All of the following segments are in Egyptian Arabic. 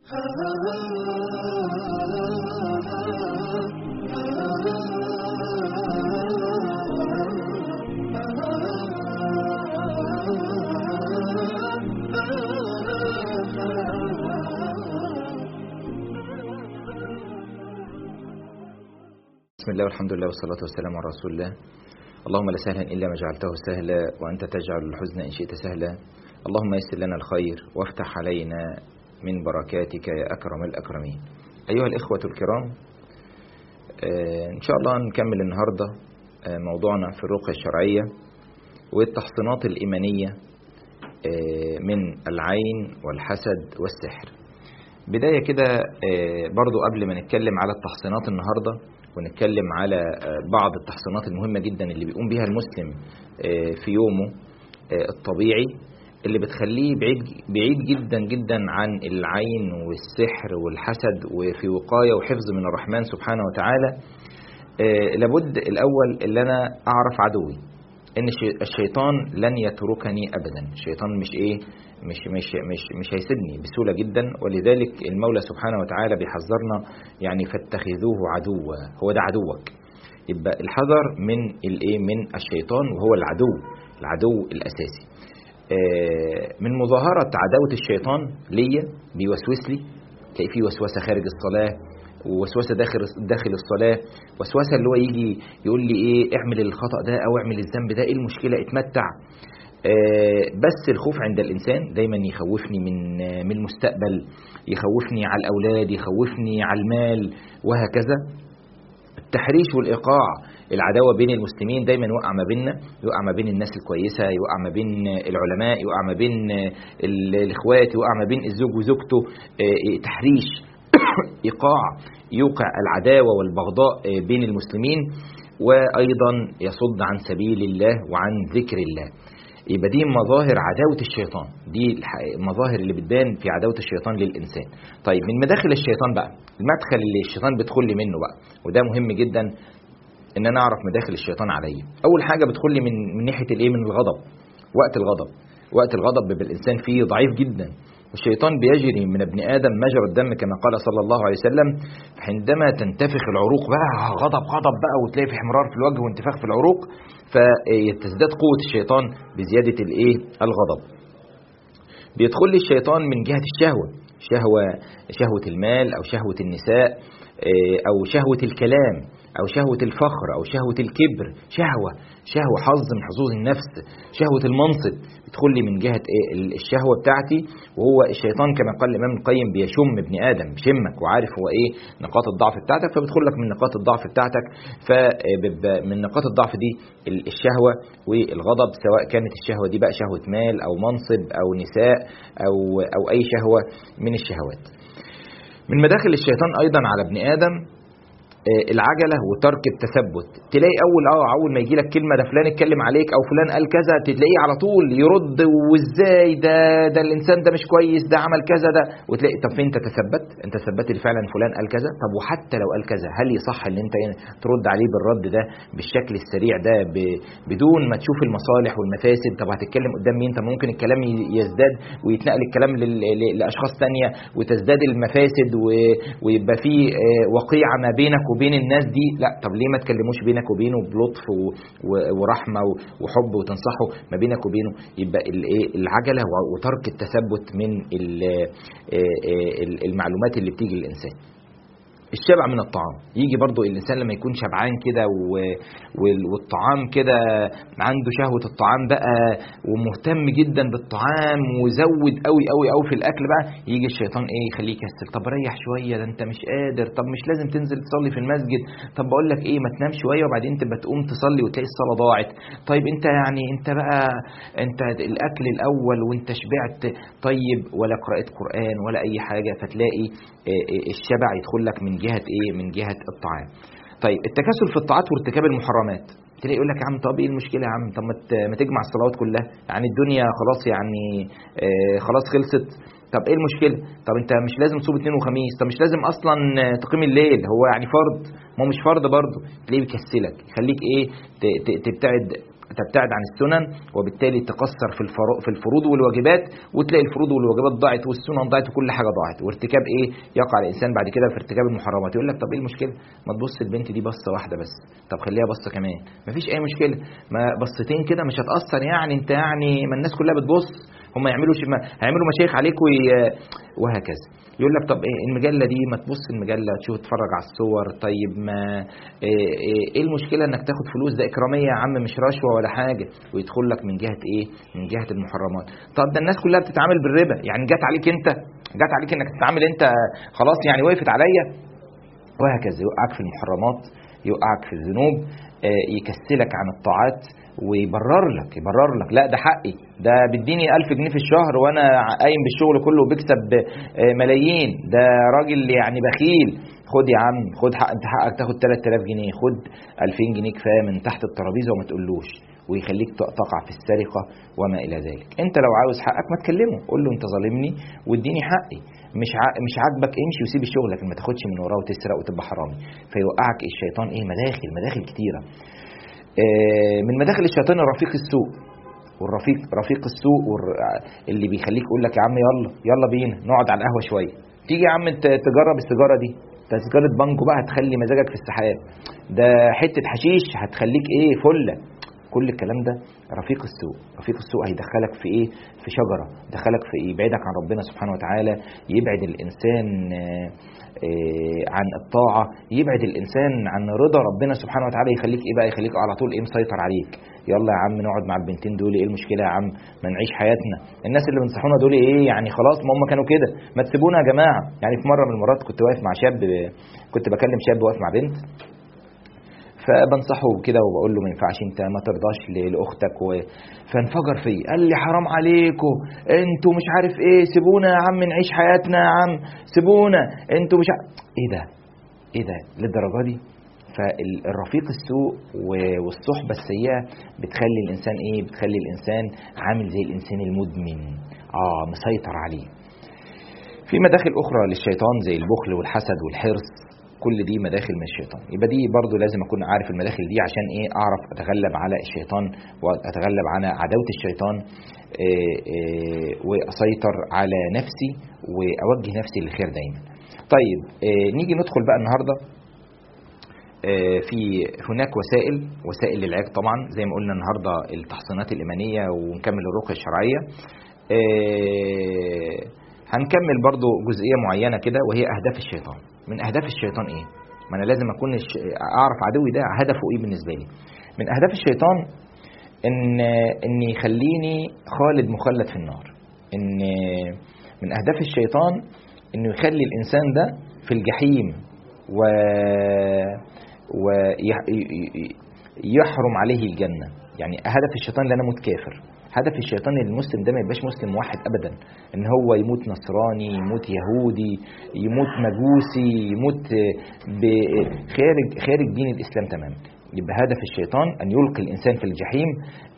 بسم الله والحمد لله والصلاة والسلام على رسول الله اللهم لا سهلا إلا ما جعلته سهلا وأنت تجعل الحزن إن شئت سهلا اللهم يسر لنا الخير وافتح علينا من بركاتك يا أكرم الأكرمين أيها الإخوة الكرام آه، إن شاء الله نكمل النهاردة آه، موضوعنا في الرقية الشرعية والتحصينات الإيمانية آه، من العين والحسد والسحر بداية كده آه، برضو قبل ما نتكلم على التحصينات النهاردة ونتكلم على آه، بعض التحصينات المهمة جدا اللي بيقوم بيها المسلم آه، في يومه آه، الطبيعي اللي بتخليه بعيد بعيد جدا جدا عن العين والسحر والحسد وفي وقاية وحفظ من الرحمن سبحانه وتعالى آه، لابد الأول اللي أنا أعرف عدوي ان الشي- الشيطان لن يتركني ابدا الشيطان مش ايه مش مش مش مش هيسيبني بسهوله جدا ولذلك المولى سبحانه وتعالى بيحذرنا يعني فاتخذوه عدوا هو ده عدوك يبقى الحذر من الايه من الشيطان وهو العدو العدو الاساسي آه، من مظاهره عداوه الشيطان ليا بيوسوس لي تلاقي فيه وسوسه خارج الصلاه ووسوسه داخل داخل الصلاه وسوسه اللي هو يجي يقول لي ايه اعمل الخطا ده او اعمل الذنب ده ايه المشكله اتمتع آه، بس الخوف عند الانسان دايما يخوفني من آه، من المستقبل يخوفني على الاولاد يخوفني على المال وهكذا التحريش والايقاع العداوه بين المسلمين دايما يوقع ما بيننا يوقع ما بين الناس الكويسه يوقع ما بين العلماء يوقع ما بين ال- الاخوات يوقع ما بين الزوج وزوجته آه، تحريش ايقاع يوقع العداوه والبغضاء آه، بين المسلمين وايضا يصد عن سبيل الله وعن ذكر الله يبقى دي مظاهر عداوة الشيطان دي الح- المظاهر اللي بتبان في عداوة الشيطان للإنسان طيب من مداخل الشيطان بقى المدخل اللي الشيطان بيدخل لي منه بقى وده مهم جدا ان انا اعرف مداخل الشيطان عليا اول حاجه بتدخل لي من من ناحيه الايه من الغضب وقت الغضب وقت الغضب بيبقى الانسان فيه ضعيف جدا والشيطان بيجري من ابن ادم مجرى الدم كما قال صلى الله عليه وسلم عندما تنتفخ العروق بقى غضب غضب بقى وتلاقي في احمرار في الوجه وانتفاخ في العروق فتزداد قوه الشيطان بزياده الايه الغضب بيدخل لي الشيطان من جهة الشهوة شهوة شهوة المال أو شهوة النساء إيه، أو شهوة الكلام أو شهوة الفخر أو شهوة الكبر شهوة شهوة حظ من حظوظ النفس شهوة المنصب بتدخل لي من جهة إيه ال- الشهوة بتاعتي وهو الشيطان كما قال الإمام القيم بيشم ابن آدم بيشمك وعارف هو إيه نقاط الضعف بتاعتك فبيدخل لك من نقاط الضعف بتاعتك فبيبقى من نقاط الضعف دي ال- الشهوة والغضب سواء كانت الشهوة دي بقى شهوة مال أو منصب أو نساء أو أو أي شهوة من الشهوات من مداخل الشيطان أيضا على ابن آدم آه، العجله وترك التثبت تلاقي اول اه اول ما يجي لك كلمه ده فلان اتكلم عليك او فلان قال كذا تلاقيه على طول يرد وازاي ده ده الانسان ده مش كويس ده عمل كذا ده وتلاقي طب فين انت تثبت انت ثبت إن فعلا فلان قال كذا طب وحتى لو قال كذا هل يصح ان انت ترد عليه بالرد ده بالشكل السريع ده ب- بدون ما تشوف المصالح والمفاسد طب هتتكلم قدام مين طب ممكن الكلام ي- يزداد ويتنقل الكلام لل- ل- لاشخاص تانية وتزداد المفاسد و- ويبقى في آه، وقيعه ما بينك وبين الناس دي لا طب ليه ما تكلموش بينك وبينه بلطف و- و- ورحمه و- وحب وتنصحه ما بينك وبينه يبقى الايه العجله و- وترك التثبت من ال- آه، آه، المعلومات اللي بتيجي للانسان الشبع من الطعام يجي برضو الانسان لما يكون شبعان كده و- وال- والطعام كده عنده شهوه الطعام بقى ومهتم جدا بالطعام وزود قوي قوي قوي في الاكل بقى يجي الشيطان ايه يخليه يكسل طب ريح شويه ده انت مش قادر طب مش لازم تنزل تصلي في المسجد طب بقول لك ايه ما تنام شويه وبعدين تبقى تقوم تصلي وتلاقي الصلاه ضاعت طيب انت يعني انت بقى انت الاكل الاول وانت شبعت طيب ولا قراءه قران ولا اي حاجه فتلاقي آه، آه، الشبع يدخل لك من جهه ايه من جهه الطعام طيب التكاسل في الطاعات وارتكاب المحرمات تلاقي يقول لك يا عم طب ايه المشكله يا عم طب ما ت- ما تجمع الصلوات كلها يعني الدنيا خلاص يعني آه، خلاص خلصت طب ايه المشكله طب انت مش لازم تصوم اثنين وخميس طب مش لازم اصلا آه، تقيم الليل هو يعني فرض ما هو مش فرض برضه تلاقيه بيكسلك يخليك ايه ت- ت- تبتعد تبتعد عن السنن وبالتالي تقصر في في الفروض والواجبات وتلاقي الفروض والواجبات ضاعت والسنن ضاعت وكل حاجه ضاعت وارتكاب ايه يقع الانسان بعد كده في ارتكاب المحرمات يقول لك طب ايه المشكله ما تبص البنت دي بصه واحده بس طب خليها بصه كمان مفيش اي مشكله ما بصتين كده مش هتاثر يعني انت يعني ما الناس كلها بتبص هم يعملوا ما هيعملوا مشايخ عليك وهكذا يقول لك طب ايه المجله دي ما تبص المجله تشوف تتفرج على الصور طيب ما ايه, إيه المشكله انك تاخد فلوس ده اكراميه يا عم مش رشوه ولا حاجه ويدخل لك من جهه ايه من جهه المحرمات طب ده الناس كلها بتتعامل بالربا يعني جت عليك انت جت عليك انك تتعامل انت خلاص يعني وقفت عليا وهكذا يوقعك في المحرمات يوقعك في الذنوب يكسلك عن الطاعات ويبرر لك يبرر لك لا ده حقي ده بيديني 1000 جنيه في الشهر وانا قايم بالشغل كله وبكسب ملايين ده راجل يعني بخيل خد يا عم خد حق انت حقك تاخد 3000 جنيه خد 2000 جنيه كفايه من تحت الترابيزه وما تقولوش ويخليك تقع في السرقه وما الى ذلك انت لو عاوز حقك ما تكلمه قول له انت ظالمني واديني حقي مش ع... مش عاجبك امشي وسيب الشغل لكن ما تاخدش من وراه وتسرق وتبقى حرامي فيوقعك الشيطان ايه مداخل مداخل كتيره من مداخل الشيطان الرفيق السوء والرفيق رفيق السوء اللي بيخليك يقول لك يا عم يلا يلا بينا نقعد على القهوه شويه تيجي يا عم تجرب السيجاره دي تذكرة بانجو بقى هتخلي مزاجك في السحاب ده حته حشيش هتخليك ايه فله كل الكلام ده رفيق السوء رفيق السوء هيدخلك في ايه في شجره يدخلك في ايه يبعدك عن ربنا سبحانه وتعالى يبعد الانسان عن الطاعه يبعد الانسان عن رضا ربنا سبحانه وتعالى يخليك ايه بقى يخليك على طول ايه مسيطر عليك يلا يا عم نقعد مع البنتين دول ايه المشكله يا عم ما نعيش حياتنا الناس اللي بينصحونا دول ايه يعني خلاص ما هم كانوا كده ما تسيبونا يا جماعه يعني في مره من المرات كنت واقف مع شاب كنت بكلم شاب واقف مع بنت فبنصحه كده وبقول له ما ينفعش انت ما ترضاش لاختك و... فانفجر فيا قال لي حرام عليكم انتوا مش عارف ايه سيبونا يا عم نعيش حياتنا يا عم سيبونا انتوا مش ع... ايه ده ايه ده للدرجه دي فالرفيق السوء والصحبه السيئه بتخلي الانسان ايه بتخلي الانسان عامل زي الانسان المدمن اه مسيطر عليه في مداخل اخرى للشيطان زي البخل والحسد والحرص كل دي مداخل من الشيطان يبقى دي برضو لازم اكون عارف المداخل دي عشان ايه اعرف اتغلب على الشيطان واتغلب على عداوه الشيطان إيه إيه واسيطر على نفسي واوجه نفسي للخير دايما طيب إيه نيجي ندخل بقى النهارده في هناك وسائل وسائل للعلاج طبعا زي ما قلنا النهارده التحصينات الايمانيه ونكمل الرقيه الشرعيه هنكمل برضو جزئيه معينه كده وهي اهداف الشيطان من اهداف الشيطان ايه ما انا لازم اكون اعرف عدوي ده هدفه ايه بالنسبه لي من اهداف الشيطان ان ان يخليني خالد مخلد في النار ان من اهداف الشيطان انه يخلي الانسان ده في الجحيم و ويحرم عليه الجنه يعني هدف الشيطان ان انا اموت كافر هدف الشيطان ان المسلم ده ما يبقاش مسلم موحد ابدا ان هو يموت نصراني يموت يهودي يموت مجوسي يموت خارج خارج دين الاسلام تماما يبقى هدف الشيطان ان يلقي الانسان في الجحيم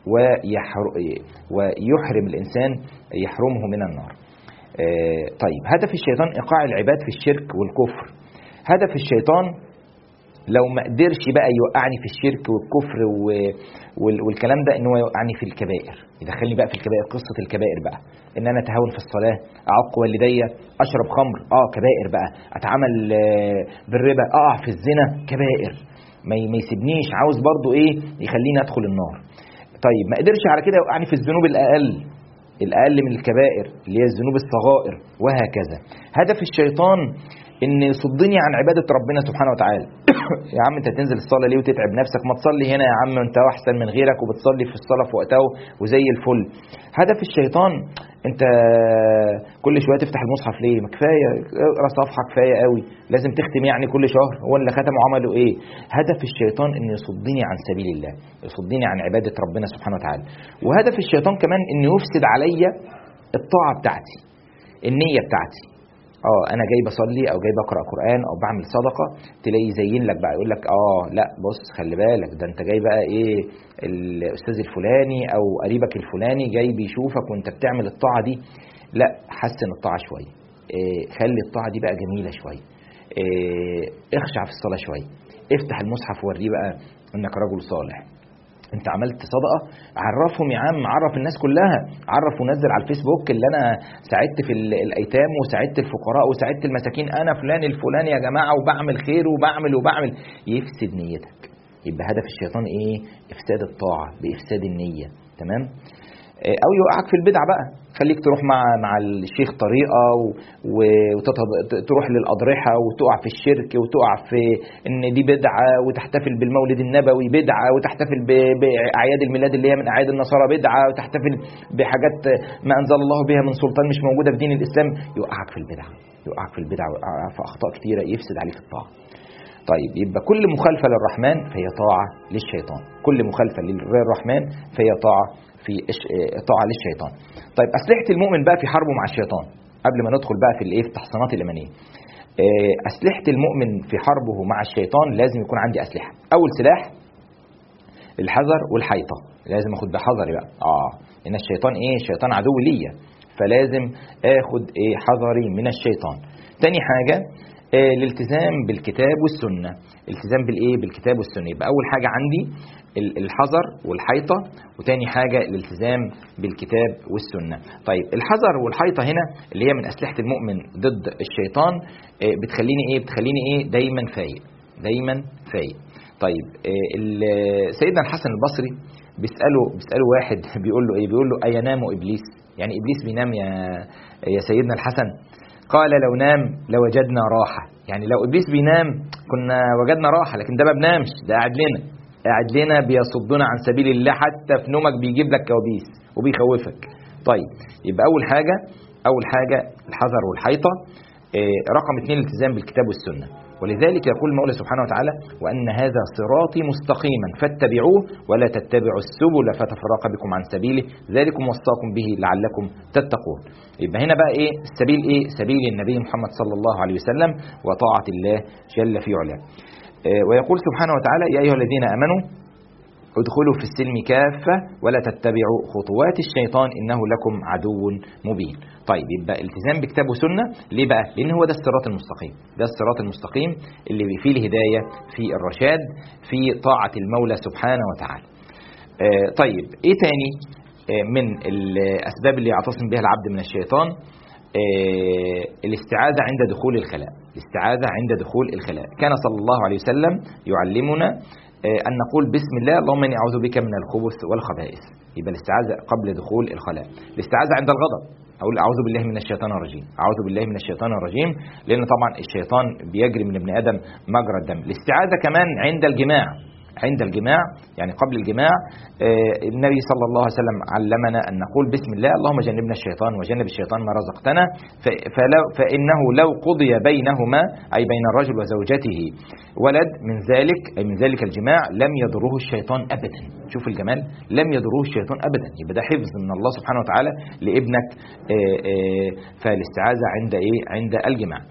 ويحرم الانسان يحرمه من النار طيب هدف الشيطان ايقاع العباد في الشرك والكفر هدف الشيطان لو ما قدرش بقى يوقعني في الشرك والكفر والكلام ده ان هو يوقعني في الكبائر يدخلني بقى في الكبائر قصه الكبائر بقى ان انا اتهاون في الصلاه اعق والدي اشرب خمر اه كبائر بقى اتعامل بالربا اقع في الزنا كبائر ما يسيبنيش عاوز برضو ايه يخليني ادخل النار طيب ما قدرش على كده يوقعني في الذنوب الاقل الاقل من الكبائر اللي هي الذنوب الصغائر وهكذا هدف الشيطان ان يصدني عن عباده ربنا سبحانه وتعالى يا عم انت تنزل الصلاه ليه وتتعب نفسك ما تصلي هنا يا عم انت احسن من غيرك وبتصلي في الصلاه في وقتها وزي الفل هدف الشيطان انت كل شويه تفتح المصحف ليه ما كفايه اقرا صفحه كفايه قوي لازم تختم يعني كل شهر هو اللي ختموا عملوا ايه هدف الشيطان انه يصدني عن سبيل الله يصدني عن عباده ربنا سبحانه وتعالى وهدف الشيطان كمان انه يفسد عليا الطاعه بتاعتي النيه بتاعتي اه انا جاي بصلي او جاي بقرا قران او بعمل صدقه تلاقي يزين لك بقى يقول لك اه لا بص خلي بالك ده انت جاي بقى ايه الاستاذ الفلاني او قريبك الفلاني جاي بيشوفك وانت بتعمل الطاعه دي لا حسن الطاعه شويه إيه خلي الطاعه دي بقى جميله شويه إيه اخشع في الصلاه شويه افتح المصحف وريه بقى انك رجل صالح انت عملت صدقه عرفهم يا عم عرف الناس كلها عرف ونزل على الفيسبوك اللي انا ساعدت في ال- الايتام وساعدت الفقراء وساعدت المساكين انا فلان الفلاني يا جماعه وبعمل خير وبعمل وبعمل يفسد نيتك يبقى هدف الشيطان ايه افساد الطاعه بافساد النيه تمام آه، او يوقعك في البدع بقى خليك تروح مع مع الشيخ طريقه وتروح للاضرحه وتقع في الشرك وتقع في ان دي بدعه وتحتفل بالمولد النبوي بدعه وتحتفل ب- باعياد الميلاد اللي هي من اعياد النصارى بدعه وتحتفل بحاجات ما انزل الله بها من سلطان مش موجوده في دين الاسلام يوقعك في البدع يوقعك في البدع ويوقعك في اخطاء كثيره يفسد عليك الطاعه طيب يبقى كل مخالفة للرحمن فهي طاعة للشيطان كل مخالفة للرحمن فهي طاعة في إش- آه، طاعة للشيطان طيب أسلحة المؤمن بقى في حربه مع الشيطان قبل ما ندخل بقى في الايه في التحصينات الإيمانية آه، أسلحة المؤمن في حربه مع الشيطان لازم يكون عندي أسلحة أول سلاح الحذر والحيطة لازم اخد بحذري بقى اه ان الشيطان ايه الشيطان عدو ليا فلازم اخد ايه حذري من الشيطان تاني حاجة آه، الالتزام بالكتاب والسنة التزام بالايه بالكتاب والسنة يبقى اول حاجة عندي ال- الحذر والحيطة وتاني حاجة الالتزام بالكتاب والسنة طيب الحذر والحيطة هنا اللي هي من أسلحة المؤمن ضد الشيطان آه، بتخليني ايه بتخليني ايه دايما فايق دايما فايق طيب آه، ال- سيدنا الحسن البصري بيسأله بيسأله واحد بيقول له ايه بيقول له اينام ابليس يعني ابليس بينام يا يا سيدنا الحسن قال لو نام لوجدنا راحة يعني لو ابليس بينام كنا وجدنا راحة لكن ده ما بنامش ده قاعد لنا قاعد لنا بيصدنا عن سبيل الله حتى في نومك بيجيب لك كوابيس وبيخوفك طيب يبقى اول حاجة اول حاجة الحذر والحيطة آه، رقم اثنين الالتزام بالكتاب والسنة ولذلك يقول المولى سبحانه وتعالى وأن هذا صراطي مستقيما فاتبعوه ولا تتبعوا السبل فتفرق بكم عن سبيله ذلكم وصاكم به لعلكم تتقون يبقى هنا بقى ايه السبيل ايه سبيل النبي محمد صلى الله عليه وسلم وطاعة الله جل في علاه آه، ويقول سبحانه وتعالى يا أيها الذين آمنوا ادخلوا في السلم كافة ولا تتبعوا خطوات الشيطان إنه لكم عدو مبين طيب يبقى التزام بكتاب وسنة ليه بقى لأن هو ده الصراط المستقيم ده الصراط المستقيم اللي فيه الهداية في الرشاد في طاعة المولى سبحانه وتعالى آه طيب ايه تاني آه من الأسباب اللي يعتصم بها العبد من الشيطان آه الاستعاذة عند دخول الخلاء الاستعاذة عند دخول الخلاء كان صلى الله عليه وسلم يعلمنا آه، أن نقول بسم الله اللهم إني أعوذ بك من الخبث والخبائث يبقى الاستعاذة قبل دخول الخلاء الاستعاذة عند الغضب أقول أعوذ بالله من الشيطان الرجيم أعوذ بالله من الشيطان الرجيم لأن طبعا الشيطان بيجري من ابن آدم مجرى الدم الاستعاذة كمان عند الجماع عند الجماع يعني قبل الجماع آه، النبي صلى الله عليه وسلم علمنا أن نقول بسم الله اللهم جنبنا الشيطان وجنب الشيطان ما رزقتنا ف- فلو فإنه لو قضي بينهما أي بين الرجل وزوجته ولد من ذلك أي من ذلك الجماع لم يضره الشيطان أبدا شوف الجمال لم يضره الشيطان أبدا يبقى ده حفظ من الله سبحانه وتعالى لابنك آه، آه، فالاستعاذة عند إيه عند الجماع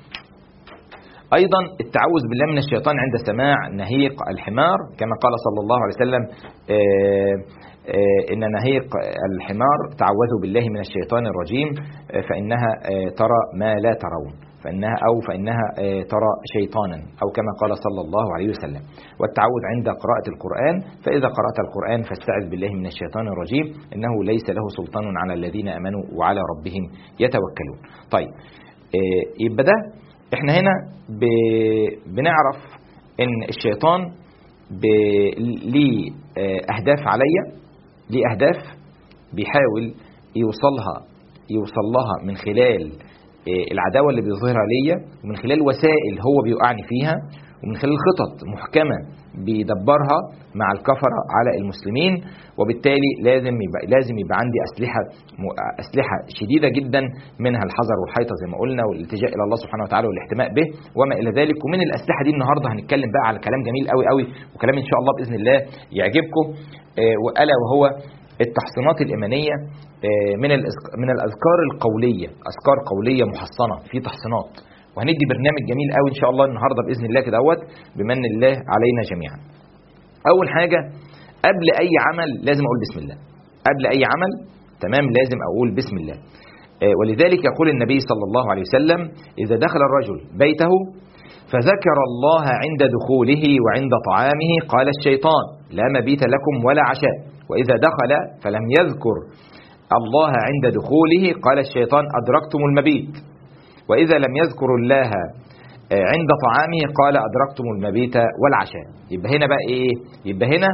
أيضا التعوذ بالله من الشيطان عند سماع نهيق الحمار كما قال صلى الله عليه وسلم آه، آه، إن نهيق الحمار تعوذوا بالله من الشيطان الرجيم آه، فإنها آه، ترى ما لا ترون فإنها أو فإنها آه، ترى شيطانا أو كما قال صلى الله عليه وسلم والتعوذ عند قراءة القرآن فإذا قرأت القرآن فاستعذ بالله من الشيطان الرجيم إنه ليس له سلطان على الذين آمنوا وعلى ربهم يتوكلون طيب آه، يبقى ده احنا هنا ب... بنعرف ان الشيطان ب... ليه آه، اهداف عليا ليه اهداف بيحاول يوصلها يوصل لها من خلال آه، العداوه اللي بيظهرها ليا ومن خلال وسائل هو بيوقعني فيها ومن خلال خطط محكمه بيدبرها مع الكفره على المسلمين وبالتالي لازم يبقى لازم يبقى عندي اسلحه م- اسلحه شديده جدا منها الحذر والحيطه زي ما قلنا والالتجاء الى الله سبحانه وتعالى والاحتماء به وما الى ذلك ومن الاسلحه دي النهارده هنتكلم بقى على كلام جميل قوي قوي وكلام ان شاء الله باذن الله يعجبكم آه، والا وهو التحصينات الإيمانية آه، من الأذك- من الأذكار القولية أذكار قولية محصنة في تحصينات وهندي برنامج جميل قوي إن شاء الله النهاردة بإذن الله كده اهوت بمن الله علينا جميعا أول حاجة قبل أي عمل لازم أقول بسم الله قبل أي عمل تمام لازم أقول بسم الله آه، ولذلك يقول النبي صلى الله عليه وسلم إذا دخل الرجل بيته فذكر الله عند دخوله وعند طعامه قال الشيطان لا مبيت لكم ولا عشاء وإذا دخل فلم يذكر الله عند دخوله قال الشيطان أدركتم المبيت وإذا لم يذكر الله آه، عند طعامه قال أدركتم المبيت والعشاء يبقى هنا بقى إيه يبقى هنا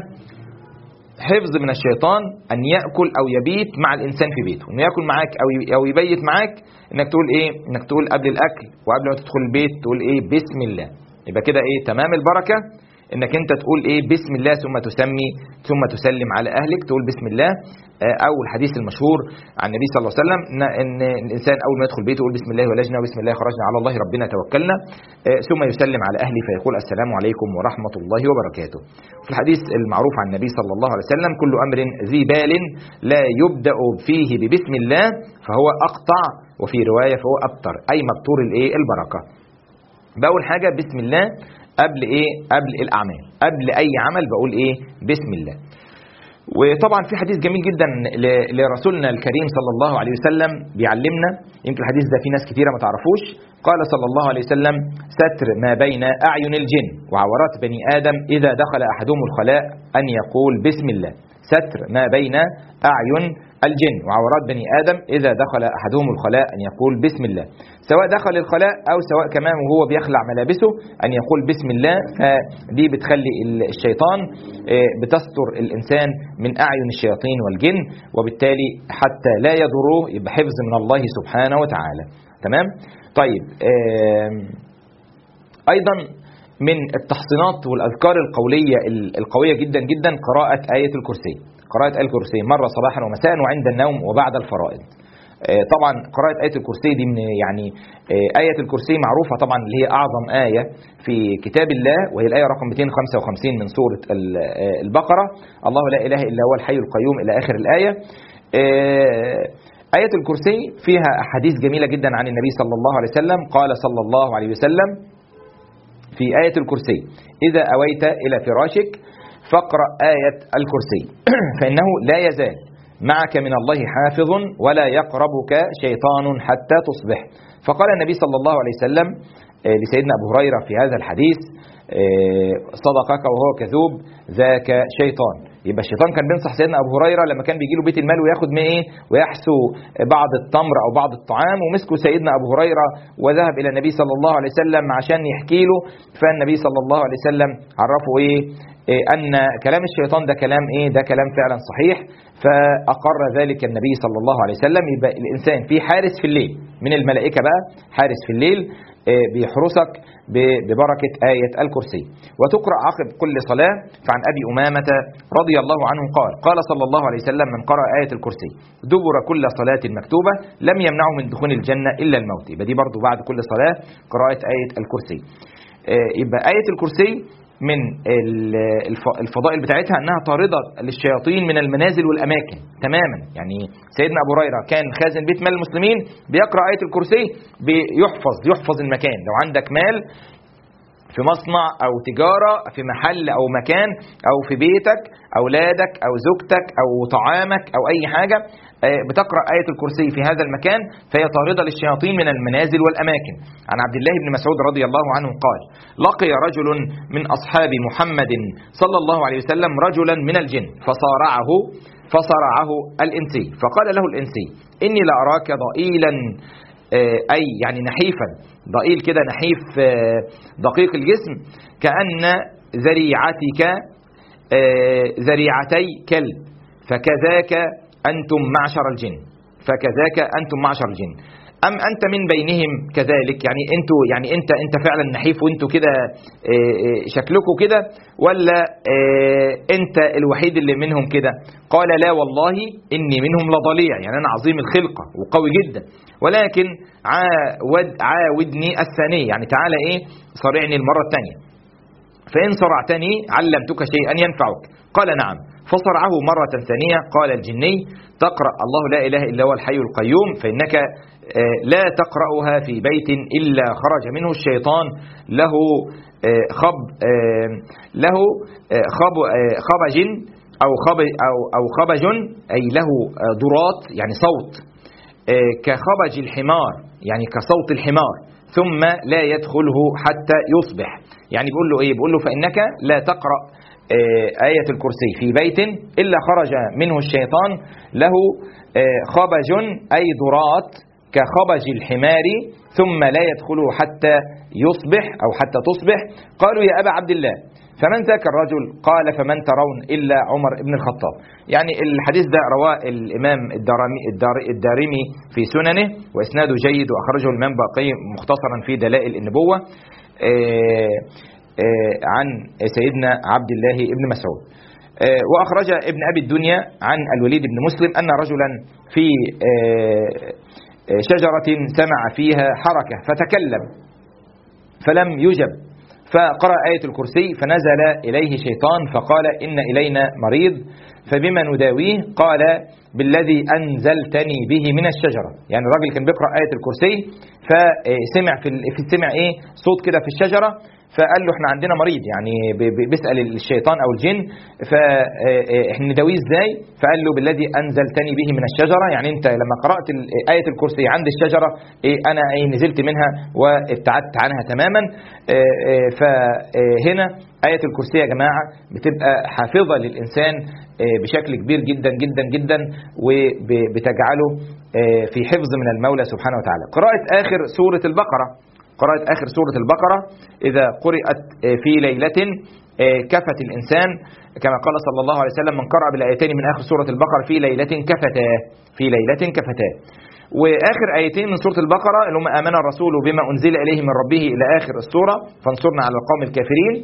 حفظ من الشيطان أن يأكل أو يبيت مع الإنسان في بيته إنه يأكل معاك أو أو يبيت معاك إنك تقول إيه إنك تقول قبل الأكل وقبل ما تدخل البيت تقول إيه بسم الله يبقى كده إيه تمام البركة انك انت تقول ايه بسم الله ثم تسمي ثم تسلم على اهلك تقول بسم الله آه، او الحديث المشهور عن النبي صلى الله عليه وسلم ان إن الانسان اول ما يدخل بيته يقول بسم الله ولجنا وبسم الله خرجنا على الله ربنا توكلنا آه، ثم يسلم على اهله فيقول السلام عليكم ورحمه الله وبركاته في الحديث المعروف عن النبي صلى الله عليه وسلم كل امر ذي بال لا يبدا فيه ببسم الله فهو اقطع وفي روايه فهو ابتر اي مبتور الايه البركه بأول حاجة بسم الله قبل ايه قبل الاعمال قبل اي عمل بقول ايه بسم الله وطبعا في حديث جميل جدا ل- لرسولنا الكريم صلى الله عليه وسلم بيعلمنا يمكن الحديث ده في ناس كتيره ما تعرفوش قال صلى الله عليه وسلم ستر ما بين اعين الجن وعورات بني ادم اذا دخل احدهم الخلاء ان يقول بسم الله ستر ما بين اعين الجن وعورات بني ادم اذا دخل احدهم الخلاء ان يقول بسم الله سواء دخل الخلاء او سواء كمان وهو بيخلع ملابسه ان يقول بسم الله فدي بتخلي ال- الشيطان آه، بتستر الانسان من اعين الشياطين والجن وبالتالي حتى لا يضروه يبقى حفظ من الله سبحانه وتعالى تمام طيب آم، ايضا من التحصينات والاذكار القوليه ال- القويه جدا جدا قراءه ايه الكرسي قراءه ايه الكرسي مره صباحا ومساء وعند النوم وبعد الفرائض آه، طبعا قراءة آية الكرسي دي من يعني آه، آية الكرسي معروفة طبعا اللي هي أعظم آية في كتاب الله وهي الآية رقم 255 من سورة ال- آه، البقرة الله لا إله إلا هو الحي القيوم إلى آخر الآية آه، آية الكرسي فيها أحاديث جميلة جدا عن النبي صلى الله عليه وسلم قال صلى الله عليه وسلم في آية الكرسي إذا أويت إلى فراشك فاقرأ آية الكرسي فإنه لا يزال معك من الله حافظ ولا يقربك شيطان حتى تصبح فقال النبي صلى الله عليه وسلم آه، لسيدنا أبو هريرة في هذا الحديث آه، صدقك وهو كذوب ذاك شيطان يبقى الشيطان كان بينصح سيدنا ابو هريره لما كان بيجي له بيت المال وياخد من ايه ويحسو بعض التمر او بعض الطعام ومسكوا سيدنا ابو هريره وذهب الى النبي صلى الله عليه وسلم عشان يحكي له فالنبي صلى الله عليه وسلم عرفه ايه إيه ان كلام الشيطان ده كلام ايه ده كلام فعلا صحيح فاقر ذلك النبي صلى الله عليه وسلم يبقى الانسان في حارس في الليل من الملائكه بقى حارس في الليل إيه بيحرسك ب- ببركه ايه الكرسي وتقرا عقب كل صلاه فعن ابي امامه رضي الله عنه قال قال صلى الله عليه وسلم من قرأ آية الكرسي دبر كل صلاة مكتوبة لم يمنعه من دخول الجنة إلا الموت يبقى دي برضو بعد كل صلاة قراءة آية الكرسي آه، يبقى آية الكرسي من ال- الف- الفضائل بتاعتها انها طارده للشياطين من المنازل والاماكن تماما يعني سيدنا ابو هريره كان خازن بيت مال المسلمين بيقرا ايه الكرسي بيحفظ يحفظ المكان لو عندك مال في مصنع او تجاره في محل او مكان او في بيتك اولادك او زوجتك او طعامك او اي حاجه آه، بتقرا ايه الكرسي في هذا المكان فهي طارده للشياطين من المنازل والاماكن عن عبد الله بن مسعود رضي الله عنه قال لقي رجل من اصحاب محمد صلى الله عليه وسلم رجلا من الجن فصارعه فصرعه الانسي فقال له الانسي اني لاراك ضئيلا آه، أي يعني نحيفا ضئيل كده نحيف آه، دقيق الجسم كأن ذريعتك آه، ذريعتي كلب فكذاك أنتم معشر الجن فكذاك أنتم معشر الجن أم أنت من بينهم كذلك يعني أنتوا يعني أنت أنت فعلا نحيف وأنتوا كده آه، آه، شكلكوا كده ولا آه، أنت الوحيد اللي منهم كده قال لا والله إني منهم لضليع يعني أنا عظيم الخلقة وقوي جدا ولكن عاود عاودني الثانية يعني تعالى إيه صارعني المرة الثانية فإن صرعتني علمتك شيئا ينفعك قال نعم فصرعه مرة ثانية قال الجني تقرأ الله لا إله إلا هو الحي القيوم فإنك آه، لا تقرأها في بيت إلا خرج منه الشيطان له آه، خب آه، له آه، خب آه، خبج أو خب أو أو خبج أي له آه، ضرات يعني صوت آه، كخبج الحمار يعني كصوت الحمار ثم لا يدخله حتى يصبح يعني بيقول له ايه بيقول له فانك لا تقرا آية الكرسي في بيت إلا خرج منه الشيطان له آه، خبج أي ضرات كخبج الحمار ثم لا يدخله حتى يصبح أو حتى تصبح قالوا يا أبا عبد الله فمن ذاك الرجل قال فمن ترون إلا عمر بن الخطاب يعني الحديث ده رواه الإمام الدارمي, الدارمي في سننه وإسناده جيد وأخرجه الإمام باقي مختصرا في دلائل النبوة آه، آه، عن سيدنا عبد الله بن مسعود آه، وأخرج ابن أبي الدنيا عن الوليد بن مسلم أن رجلا في شجرة سمع فيها حركة فتكلم فلم يجب فقرأ آية الكرسي فنزل إليه شيطان فقال إن إلينا مريض فبما نداويه قال بالذي أنزلتني به من الشجرة يعني الراجل كان بيقرأ آية الكرسي فسمع في سمع إيه صوت كده في الشجرة فقال له احنا عندنا مريض يعني بيسال الشيطان او الجن فاحنا نداويه ازاي فقال له بالذي انزلتني به من الشجره يعني انت لما قرات ايه الكرسي عند الشجره ايه انا ايه نزلت منها وابتعدت عنها تماما فهنا آية الكرسي يا جماعة بتبقى حافظة للإنسان بشكل كبير جدا جدا جدا وبتجعله في حفظ من المولى سبحانه وتعالى قراءة آخر سورة البقرة قراءة آخر سورة البقرة إذا قرأت في ليلة كفت الإنسان كما قال صلى الله عليه وسلم من قرأ بالآيتين من آخر سورة البقرة في ليلة كفتا في ليلة كفتا واخر ايتين من سوره البقره اللي هم امن الرسول بما انزل اليه من ربه الى اخر السوره فانصرنا على القوم الكافرين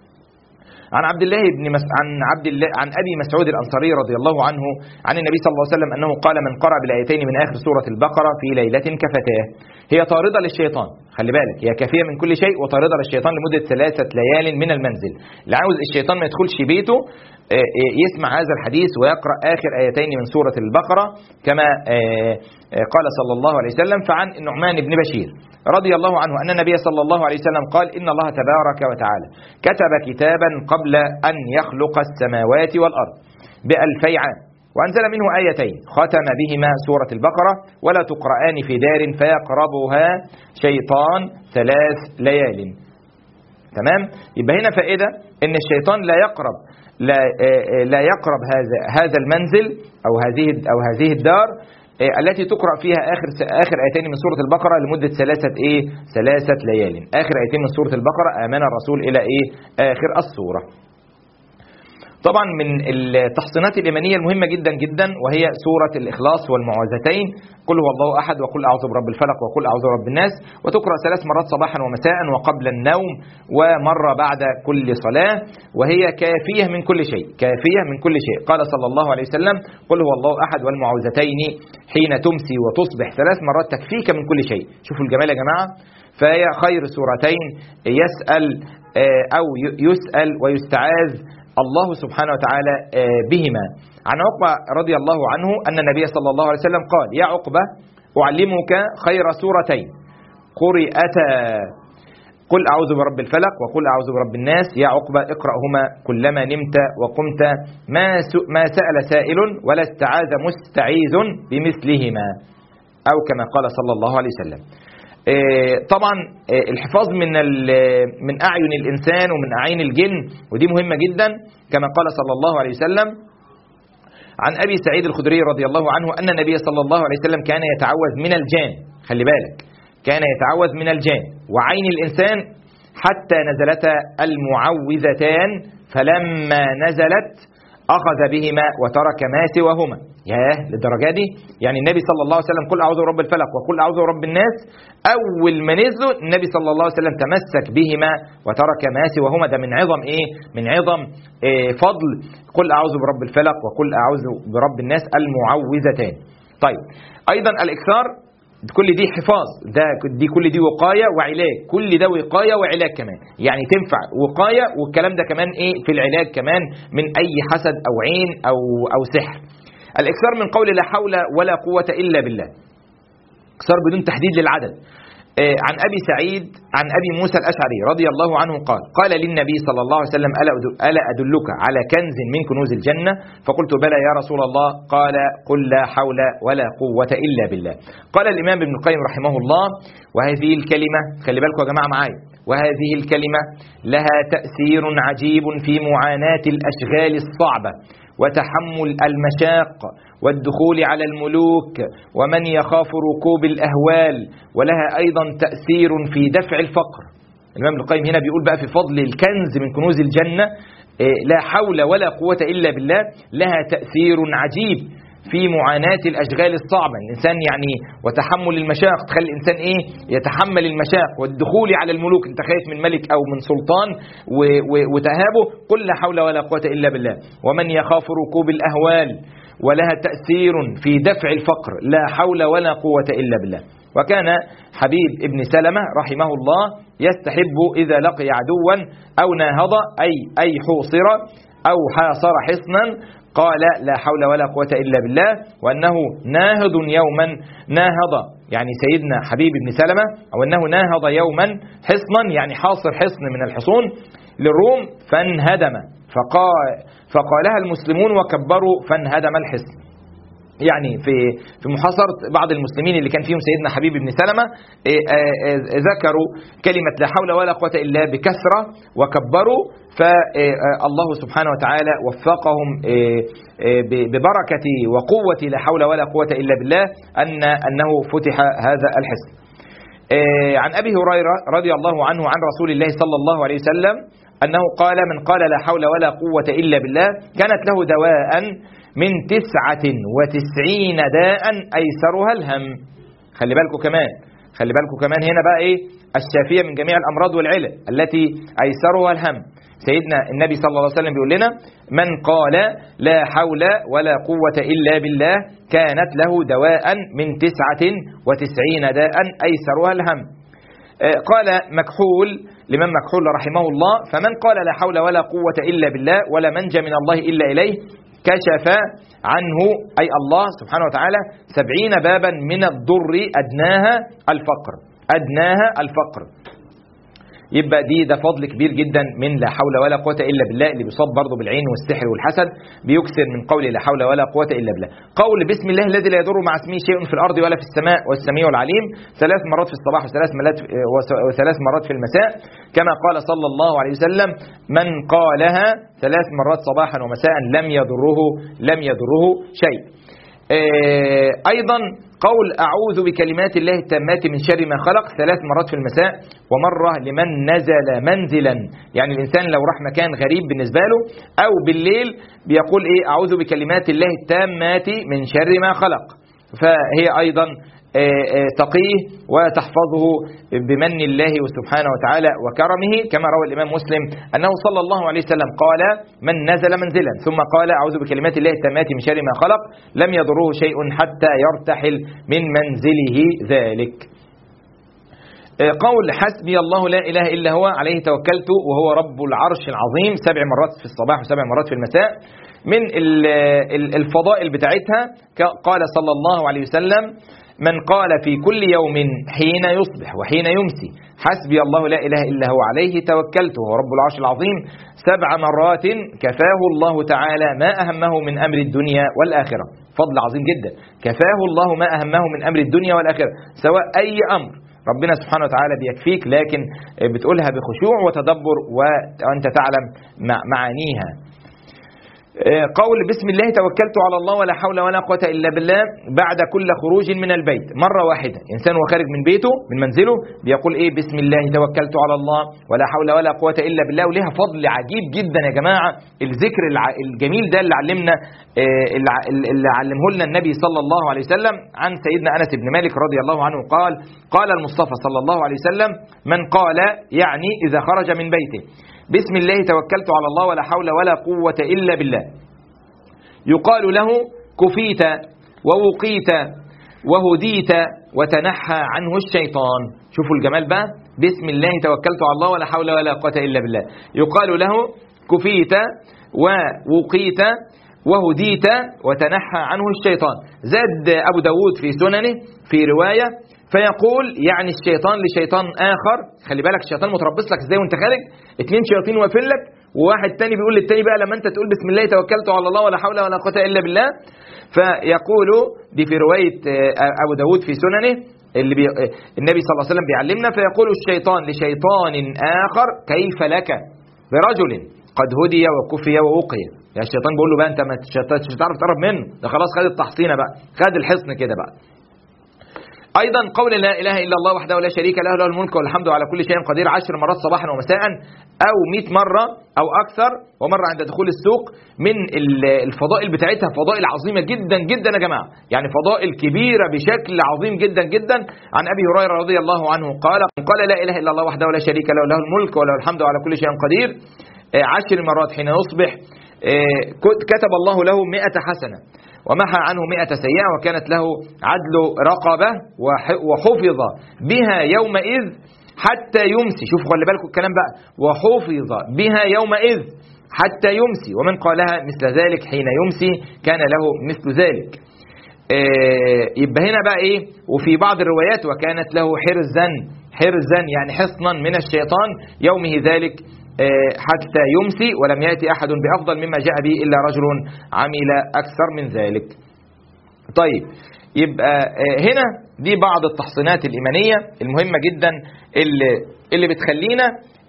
عن عبد الله بن مس... عن عبد الله عن ابي مسعود الانصاري رضي الله عنه عن النبي صلى الله عليه وسلم انه قال من قرأ بالايتين من اخر سوره البقره في ليله كفتاه هي طارده للشيطان خلي بالك هي كافيه من كل شيء وطارده للشيطان لمده ثلاثه ليال من المنزل اللي عاوز الشيطان ما يدخلش بيته يسمع هذا الحديث ويقرأ آخر آيتين من سورة البقرة كما قال صلى الله عليه وسلم فعن النعمان بن بشير رضي الله عنه أن النبي صلى الله عليه وسلم قال إن الله تبارك وتعالى كتب كتابا قبل أن يخلق السماوات والأرض بألفي عام وأنزل منه آيتين ختم بهما سورة البقرة ولا تقرآن في دار فيقربها شيطان ثلاث ليال تمام يبقى هنا فائدة ان الشيطان لا يقرب لا لا يقرب هذا هذا المنزل او هذه او هذه الدار التي تقرأ فيها آخر آخر آيتين من سورة البقرة لمدة ثلاثة إيه؟ ثلاثة ليال. آخر آيتين من سورة البقرة آمن الرسول إلى إيه؟ آخر السورة. طبعا من التحصينات الإيمانية المهمة جدا جدا وهي سورة الإخلاص والمعوذتين قل هو الله أحد وقل أعوذ برب الفلق وقل أعوذ برب الناس وتقرأ ثلاث مرات صباحا ومساء وقبل النوم ومرة بعد كل صلاة وهي كافية من كل شيء كافية من كل شيء قال صلى الله عليه وسلم قل هو الله أحد والمعوذتين حين تمسي وتصبح ثلاث مرات تكفيك من كل شيء شوفوا الجمال يا جماعة فهي خير سورتين يسأل أو يسأل ويستعاذ الله سبحانه وتعالى بهما عن عقبة رضي الله عنه أن النبي صلى الله عليه وسلم قال يا عقبة أعلمك خير سورتين قرئتا قل أعوذ برب الفلق وقل أعوذ برب الناس يا عقبة اقرأهما كلما نمت وقمت ما, ما سأل سائل ولا استعاذ مستعيذ بمثلهما أو كما قال صلى الله عليه وسلم طبعا الحفاظ من من اعين الانسان ومن اعين الجن ودي مهمه جدا كما قال صلى الله عليه وسلم عن ابي سعيد الخدري رضي الله عنه ان النبي صلى الله عليه وسلم كان يتعوذ من الجان خلي بالك كان يتعوذ من الجان وعين الانسان حتى نزلتا المعوذتان فلما نزلت اخذ بهما وترك ما سواهما ياه للدرجه دي يعني النبي صلى الله عليه وسلم قل اعوذ برب الفلق وقل اعوذ برب الناس اول ما نزلوا النبي صلى الله عليه وسلم تمسك بهما وترك ما سواهما ده من عظم ايه من عظم إيه فضل قل اعوذ برب الفلق وقل اعوذ برب الناس المعوذتان طيب ايضا الاكثار كل دي حفاظ ده دي كل دي وقايه وعلاج كل ده وقايه وعلاج كمان يعني تنفع وقايه والكلام ده كمان ايه في العلاج كمان من اي حسد او عين او او سحر الاكثار من قول لا حول ولا قوه الا بالله اكثار بدون تحديد للعدد عن ابي سعيد عن ابي موسى الاشعري رضي الله عنه قال قال للنبي صلى الله عليه وسلم الا ادلك على كنز من كنوز الجنه فقلت بلى يا رسول الله قال قل لا حول ولا قوه الا بالله قال الامام ابن القيم رحمه الله وهذه الكلمه خلي بالكم يا جماعه معايا وهذه الكلمة لها تأثير عجيب في معاناة الأشغال الصعبة وتحمل المشاق والدخول على الملوك ومن يخاف ركوب الأهوال ولها أيضا تأثير في دفع الفقر الإمام القيم هنا بيقول بقى في فضل الكنز من كنوز الجنة إيه، لا حول ولا قوة إلا بالله لها تأثير عجيب في معاناة الأشغال الصعبة الإنسان يعني وتحمل المشاق تخلي الإنسان إيه يتحمل المشاق والدخول على الملوك أنت خايف من ملك أو من سلطان وتهابه قل لا حول ولا قوة إلا بالله ومن يخاف ركوب الأهوال ولها تأثير في دفع الفقر لا حول ولا قوة إلا بالله وكان حبيب ابن سلمة رحمه الله يستحب إذا لقي عدوا أو ناهض أي أي حوصر أو حاصر حصنا قال لا حول ولا قوة إلا بالله وأنه ناهض يوما ناهض يعني سيدنا حبيب بن سلمة أو أنه ناهض يوما حصنا يعني حاصر حصن من الحصون للروم فانهدم فقال فقالها المسلمون وكبروا فانهدم الحصن يعني في في محاصرة بعض المسلمين اللي كان فيهم سيدنا حبيب بن سلمة إيه، آه، آه، ذكروا كلمة لا حول ولا قوة إلا بكثرة وكبروا فالله سبحانه وتعالى وفقهم إيه، إيه، ببركة وقوة لا حول ولا قوة إلا بالله أن أنه فتح هذا الحسن عن أبي هريرة رضي الله عنه عن رسول الله صلى الله عليه وسلم أنه قال من قال لا حول ولا قوة إلا بالله كانت له دواء من تسعة وتسعين داء أيسرها الهم خلي بالكم كمان خلي بالكم كمان هنا بقى إيه الشافية من جميع الأمراض والعلل التي أيسرها الهم سيدنا النبي صلى الله عليه وسلم بيقول لنا من قال لا حول ولا قوة إلا بالله كانت له دواء من تسعة وتسعين داء أيسرها الهم آه، قال مكحول لمن مكحول رحمه الله فمن قال لا حول ولا قوة إلا بالله ولا منجى من الله إلا إليه كشف عنه أي الله سبحانه وتعالى سبعين بابا من الضر أدناها الفقر أدناها الفقر يبقى دي ده فضل كبير جدا من لا حول ولا قوة إلا بالله اللي بيصاب برضه بالعين والسحر والحسد بيكثر من قول لا حول ولا قوة إلا بالله قول بسم الله الذي لا يضر مع اسمه شيء في الأرض ولا في السماء والسميع العليم ثلاث مرات في الصباح وثلاث مرات وثلاث مرات في المساء كما قال صلى الله عليه وسلم من قالها ثلاث مرات صباحا ومساء لم يضره لم يضره شيء آه، أيضا قول أعوذ بكلمات الله التامات من شر ما خلق ثلاث مرات في المساء ومرة لمن نزل منزلا يعني الإنسان لو راح مكان غريب بالنسبة له أو بالليل بيقول إيه أعوذ بكلمات الله التامات من شر ما خلق فهي أيضا آه، آه، تقيه وتحفظه بمن الله سبحانه وتعالى وكرمه كما روى الإمام مسلم أنه صلى الله عليه وسلم قال من نزل منزلا ثم قال أعوذ بكلمات الله التامات من شر ما خلق لم يضره شيء حتى يرتحل من منزله ذلك آه، قول حسبي الله لا إله إلا هو عليه توكلت وهو رب العرش العظيم سبع مرات في الصباح وسبع مرات في المساء من الفضائل بتاعتها قال صلى الله عليه وسلم من قال في كل يوم حين يصبح وحين يمسي حسبي الله لا إله إلا هو عليه توكلت وهو رب العرش العظيم سبع مرات كفاه الله تعالى ما أهمه من أمر الدنيا والآخرة فضل عظيم جدا كفاه الله ما أهمه من أمر الدنيا والآخرة سواء أي أمر ربنا سبحانه وتعالى بيكفيك لكن بتقولها بخشوع وتدبر وأنت تعلم معانيها آه، قول بسم الله توكلت على الله ولا حول ولا قوة إلا بالله بعد كل خروج من البيت مرة واحدة إنسان وخارج من بيته من منزله بيقول إيه بسم الله توكلت على الله ولا حول ولا قوة إلا بالله وليها فضل عجيب جدا يا جماعة الذكر الجميل ده اللي علمنا آه، اللي علمه لنا النبي صلى الله عليه وسلم عن سيدنا أنس بن مالك رضي الله عنه قال قال المصطفى صلى الله عليه وسلم من قال يعني إذا خرج من بيته بسم الله توكلت على الله ولا حول ولا قوة إلا بالله يقال له كفيت ووقيت وهديت وتنحى عنه الشيطان شوفوا الجمال بقى بسم الله توكلت على الله ولا حول ولا قوة إلا بالله يقال له كفيت ووقيت وهديت وتنحى عنه الشيطان زاد أبو داود في سننه في رواية فيقول يعني الشيطان لشيطان آخر خلي بالك الشيطان متربص لك ازاي وانت خارج اتنين شياطين واقفين لك وواحد تاني بيقول للتاني بقى لما انت تقول بسم الله توكلت على الله ولا حول ولا قوة إلا بالله فيقول دي في رواية آه، أبو داود في سننه اللي بي... النبي صلى الله عليه وسلم بيعلمنا فيقول الشيطان لشيطان آخر كيف لك برجل قد هدي وكفي ووقي يا الشيطان بيقول له بقى انت ما مش هتعرف تقرب منه ده خلاص خد التحصينه بقى خد الحصن كده بقى ايضا قول لا اله الا الله وحده لا شريك له له الملك والحمد على كل شيء قدير عشر مرات صباحا ومساء او 100 مره او اكثر ومره عند دخول السوق من الفضائل بتاعتها فضائل عظيمه جدا جدا يا جماعه يعني فضائل كبيره بشكل عظيم جدا جدا عن ابي هريره رضي الله عنه قال قال لا اله الا الله وحده لا شريك له له الملك وله الحمد على كل شيء قدير عشر مرات حين يصبح كتب الله له مئة حسنة ومحى عنه مئة سيئة وكانت له عدل رقبة وحفظ بها يومئذ حتى يمسي شوفوا خلي بالكم الكلام بقى وحفظ بها يومئذ حتى يمسي ومن قالها مثل ذلك حين يمسي كان له مثل ذلك يبقى هنا بقى ايه وفي بعض الروايات وكانت له حرزا حرزا يعني حصنا من الشيطان يومه ذلك حتى يمسي ولم يأتي أحد بأفضل مما جاء به إلا رجل عمل أكثر من ذلك طيب يبقى هنا دي بعض التحصينات الإيمانية المهمة جدا اللي, اللي بتخلينا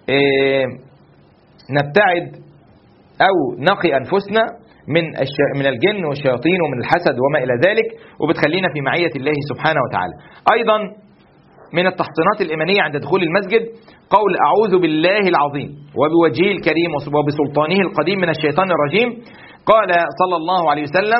نبتعد أو نقي أنفسنا من من الجن والشياطين ومن الحسد وما إلى ذلك وبتخلينا في معية الله سبحانه وتعالى أيضا من التحصينات الإيمانية عند دخول المسجد قول أعوذ بالله العظيم وبوجهه الكريم وبسلطانه القديم من الشيطان الرجيم قال صلى الله عليه وسلم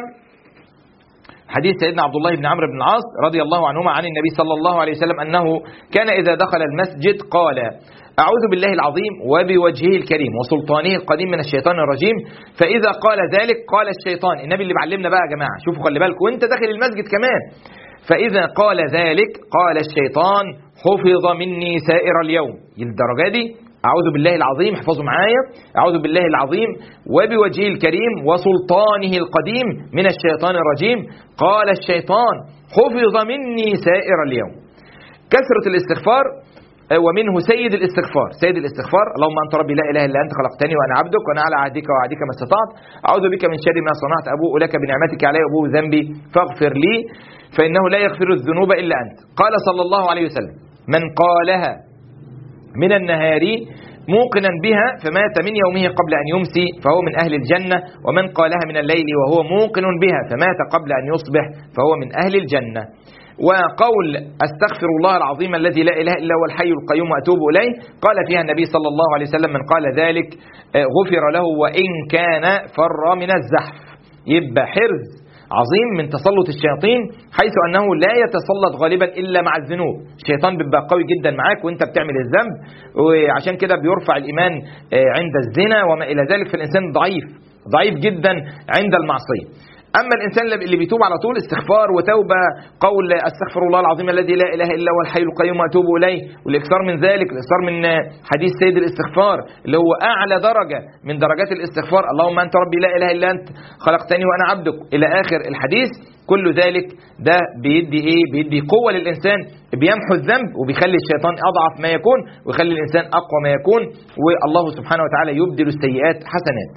حديث سيدنا عبد الله بن عمرو بن العاص رضي الله عنهما عن النبي صلى الله عليه وسلم أنه كان إذا دخل المسجد قال أعوذ بالله العظيم وبوجهه الكريم وسلطانه القديم من الشيطان الرجيم فإذا قال ذلك قال الشيطان النبي اللي بعلمنا بقى يا جماعة شوفوا خلي بالكم وانت داخل المسجد كمان فإذا قال ذلك قال الشيطان حفظ مني سائر اليوم الدرجة دي أعوذ بالله العظيم احفظوا معايا أعوذ بالله العظيم وبوجهه الكريم وسلطانه القديم من الشيطان الرجيم قال الشيطان حفظ مني سائر اليوم كثرة الاستغفار ومنه سيد الاستغفار سيد الاستغفار اللهم انت ربي لا اله الا انت خلقتني وانا عبدك وانا على عهدك ووعدك ما استطعت اعوذ بك من شر ما صنعت ابوء لك بنعمتك علي وابوء ذنبي فاغفر لي فانه لا يغفر الذنوب الا انت قال صلى الله عليه وسلم من قالها من النهار موقنا بها فمات من يومه قبل أن يمسي فهو من أهل الجنة ومن قالها من الليل وهو موقن بها فمات قبل أن يصبح فهو من أهل الجنة وقول استغفر الله العظيم الذي لا اله الا هو الحي القيوم واتوب اليه قال فيها النبي صلى الله عليه وسلم من قال ذلك غفر له وان كان فر من الزحف يبقى حرز عظيم من تسلط الشياطين حيث انه لا يتسلط غالبا الا مع الذنوب الشيطان بيبقى قوي جدا معاك وانت بتعمل الذنب وعشان كده بيرفع الايمان عند الزنا وما الى ذلك فالانسان ضعيف ضعيف جدا عند المعصيه اما الانسان اللي بيتوب على طول استغفار وتوبه قول استغفر الله العظيم الذي لا اله الا هو الحي القيوم واتوب اليه والاكثار من ذلك الاكثار من حديث سيد الاستغفار اللي هو اعلى درجه من درجات الاستغفار اللهم انت ربي لا اله الا انت خلقتني وانا عبدك الى اخر الحديث كل ذلك ده بيدي ايه بيدي قوه للانسان بيمحو الذنب وبيخلي الشيطان اضعف ما يكون ويخلي الانسان اقوى ما يكون والله سبحانه وتعالى يبدل السيئات حسنات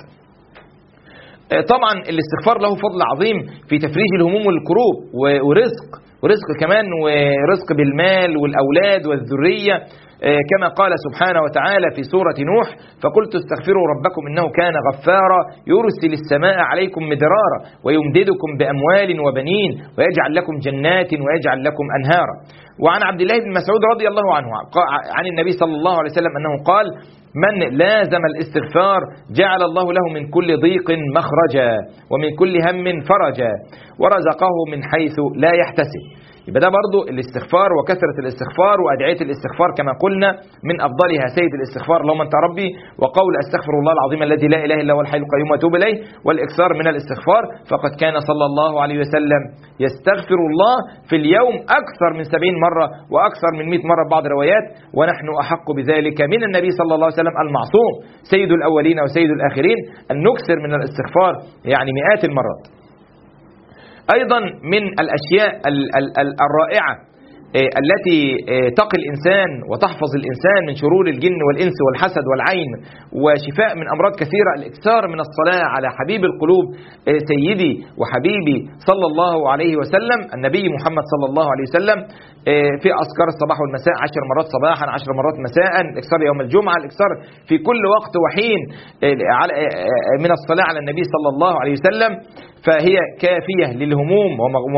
طبعا الاستغفار له فضل عظيم في تفريج الهموم والكروب ورزق ورزق كمان ورزق بالمال والأولاد والذرية كما قال سبحانه وتعالى في سورة نوح فقلت استغفروا ربكم إنه كان غفارا يرسل السماء عليكم مدرارا ويمددكم بأموال وبنين ويجعل لكم جنات ويجعل لكم أنهارا وعن عبد الله بن مسعود رضي الله عنه عن النبي صلى الله عليه وسلم أنه قال من لازم الاستغفار جعل الله له من كل ضيق مخرجا ومن كل هم فرجا ورزقه من حيث لا يحتسب يبقى ده برضو الاستغفار وكثرة الاستغفار وأدعية الاستغفار كما قلنا من أفضلها سيد الاستغفار اللهم أنت ربي وقول أستغفر الله العظيم الذي لا إله إلا هو الحي القيوم وأتوب إليه والإكثار من الاستغفار فقد كان صلى الله عليه وسلم يستغفر الله في اليوم أكثر من سبعين مرة وأكثر من مئة مرة بعض الروايات ونحن أحق بذلك من النبي صلى الله عليه وسلم المعصوم سيد الأولين وسيد الآخرين أن نكثر من الاستغفار يعني مئات المرات أيضا من الأشياء الرائعة آه، التي آه، تقي الإنسان وتحفظ الإنسان من شرور الجن والإنس والحسد والعين وشفاء من أمراض كثيرة الإكثار من الصلاة على حبيب القلوب آه، سيدي وحبيبي صلى الله عليه وسلم النبي محمد صلى الله عليه وسلم في أذكار الصباح والمساء عشر مرات صباحا عشر مرات مساء الإكثار يوم الجمعة الإكثار في كل وقت وحين من الصلاة على النبي صلى الله عليه وسلم فهي كافية للهموم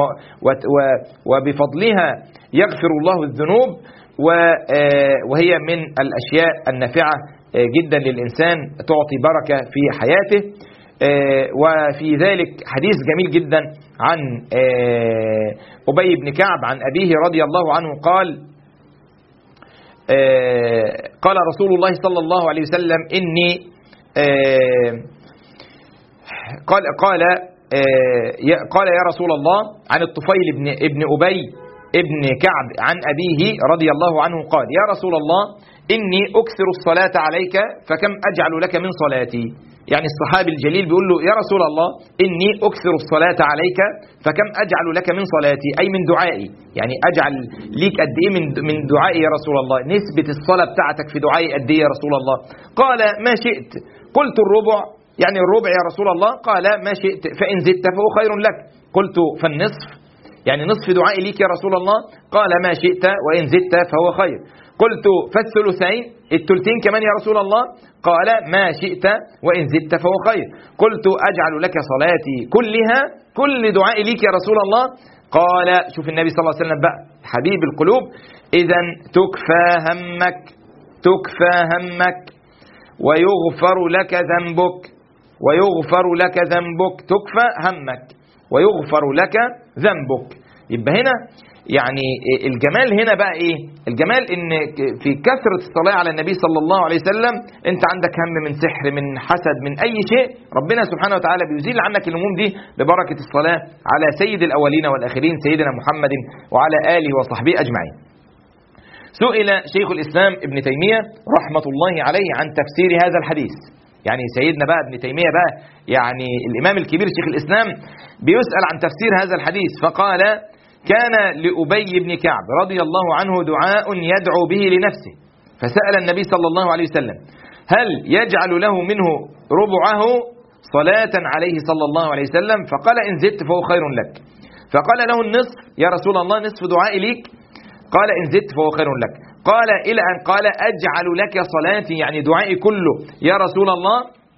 وبفضلها يغفر الله الذنوب وهي من الأشياء النافعة جدا للإنسان تعطي بركة في حياته وفي ذلك حديث جميل جدا عن أبي بن كعب عن أبيه رضي الله عنه قال قال رسول الله صلى الله عليه وسلم إني قال قال قال يا رسول الله عن الطفيل بن ابن أبي ابن كعب عن أبيه رضي الله عنه قال يا رسول الله إني أكثر الصلاة عليك فكم أجعل لك من صلاتي يعني الصحابي الجليل بيقول له يا رسول الله إني أكثر الصلاة عليك فكم أجعل لك من صلاتي أي من دعائي يعني أجعل ليك قد إيه من من دعائي يا رسول الله نسبة الصلاة بتاعتك في دعائي قد إيه يا رسول الله قال ما شئت قلت الربع يعني الربع يا رسول الله قال ما شئت فإن زدت فهو خير لك قلت فالنصف يعني نصف دعائي ليك يا رسول الله قال ما شئت وإن زدت فهو خير قلت فالثلثين الثلثين كمان يا رسول الله قال ما شئت وإن زدت فهو خير قلت أجعل لك صلاتي كلها كل دعائي ليك يا رسول الله قال شوف النبي صلى الله عليه وسلم بقى حبيب القلوب إذا تكفى همك تكفى همك ويغفر لك ذنبك ويغفر لك ذنبك تكفى همك ويغفر لك ذنبك يبقى هنا يعني الجمال هنا بقى ايه الجمال ان في كثرة الصلاة على النبي صلى الله عليه وسلم انت عندك هم من سحر من حسد من اي شيء ربنا سبحانه وتعالى بيزيل عنك الهموم دي ببركة الصلاة على سيد الاولين والاخرين سيدنا محمد وعلى اله وصحبه اجمعين سئل شيخ الاسلام ابن تيمية رحمة الله عليه عن تفسير هذا الحديث يعني سيدنا بقى ابن تيمية بقى يعني الإمام الكبير شيخ الإسلام بيسأل عن تفسير هذا الحديث فقال كان لأبي بن كعب رضي الله عنه دعاء يدعو به لنفسه فسأل النبي صلى الله عليه وسلم هل يجعل له منه ربعه صلاة عليه صلى الله عليه وسلم فقال إن زدت فهو خير لك فقال له النصف يا رسول الله نصف دعائي ليك قال إن زدت فهو خير لك قال إلى أن قال أجعل لك صلاتي يعني دعائي كله يا رسول الله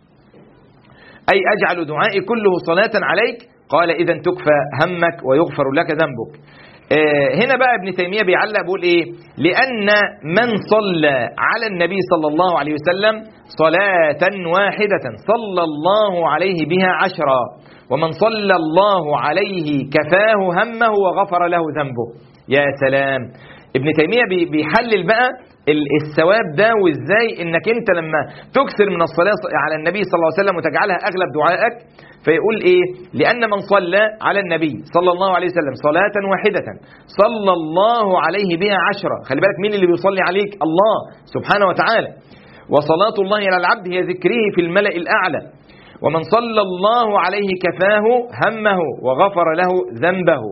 أي أجعل دعائي كله صلاة عليك قال إذا تكفى همك ويغفر لك ذنبك آه هنا بقى ابن تيمية بيعلق بيقول إيه لأن من صلى على النبي صلى الله عليه وسلم صلاة واحدة صلى الله عليه بها عشرا ومن صلى الله عليه كفاه همه وغفر له ذنبه يا سلام ابن تيمية بيحلل بقى الثواب ده وازاي انك انت لما تكثر من الصلاة على النبي صلى الله عليه وسلم وتجعلها اغلب دعائك فيقول ايه لان من صلى على النبي صلى الله عليه وسلم صلاة واحدة صلى الله عليه بها عشرة خلي بالك مين اللي بيصلي عليك الله سبحانه وتعالى وصلاة الله على العبد هي ذكره في الملأ الأعلى ومن صلى الله عليه كفاه همه وغفر له ذنبه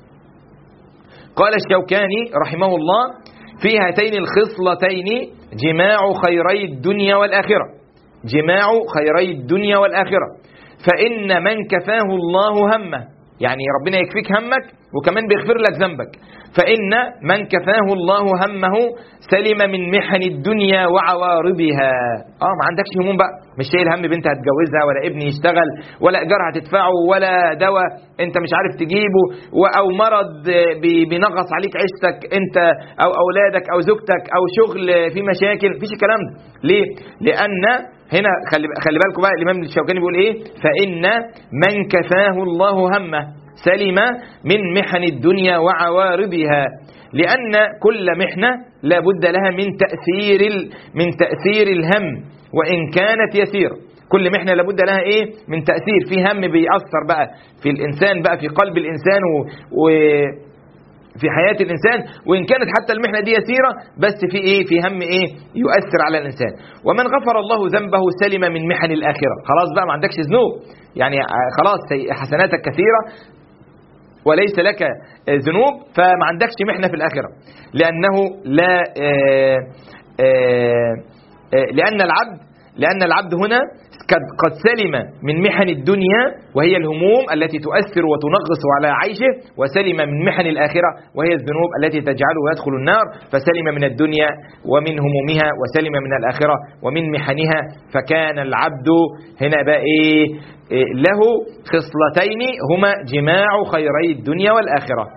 قال الشوكاني رحمه الله في هاتين الخصلتين جماع خيري الدنيا والآخرة جماع خيري الدنيا والآخرة فإن من كفاه الله همه يعني ربنا يكفيك همك وكمان بيغفر لك ذنبك فإن من كفاه الله همه سلم من محن الدنيا وعوارضها اه ما عندكش هموم بقى مش شايل هم بنت هتجوزها ولا ابن يشتغل ولا ايجار هتدفعه ولا دواء انت مش عارف تجيبه او مرض بينغص عليك عيشتك انت او اولادك او زوجتك او شغل في مشاكل مفيش الكلام ده ليه لان هنا خلي خلي بالكم بقى الامام الشوكاني بيقول ايه فان من كفاه الله همه سلم من محن الدنيا وعوارضها لأن كل محنة لا بد لها من تأثير من تأثير الهم وإن كانت يسيرة كل محنة لابد لها إيه من تأثير في هم بيأثر بقى في الإنسان بقى في قلب الإنسان و, و في حياة الإنسان وإن كانت حتى المحنة دي يسيرة بس في إيه في هم إيه يؤثر على الإنسان ومن غفر الله ذنبه سلم من محن الآخرة خلاص بقى ما عندكش ذنوب يعني خلاص حسناتك كثيرة وليس لك آه، ذنوب فما عندكش محنة في الآخرة لأنه لا آه، آه، آه، لأن العبد لأن العبد هنا قد- قد سلم من محن الدنيا وهي الهموم التي تؤثر وتنغص على عيشه وسلم من محن الآخرة وهي الذنوب التي تجعله يدخل النار فسلم من الدنيا ومن همومها وسلم من الآخرة ومن محنها فكان العبد هنا بقى إيه إيه له خصلتين هما جماع خيري الدنيا والآخرة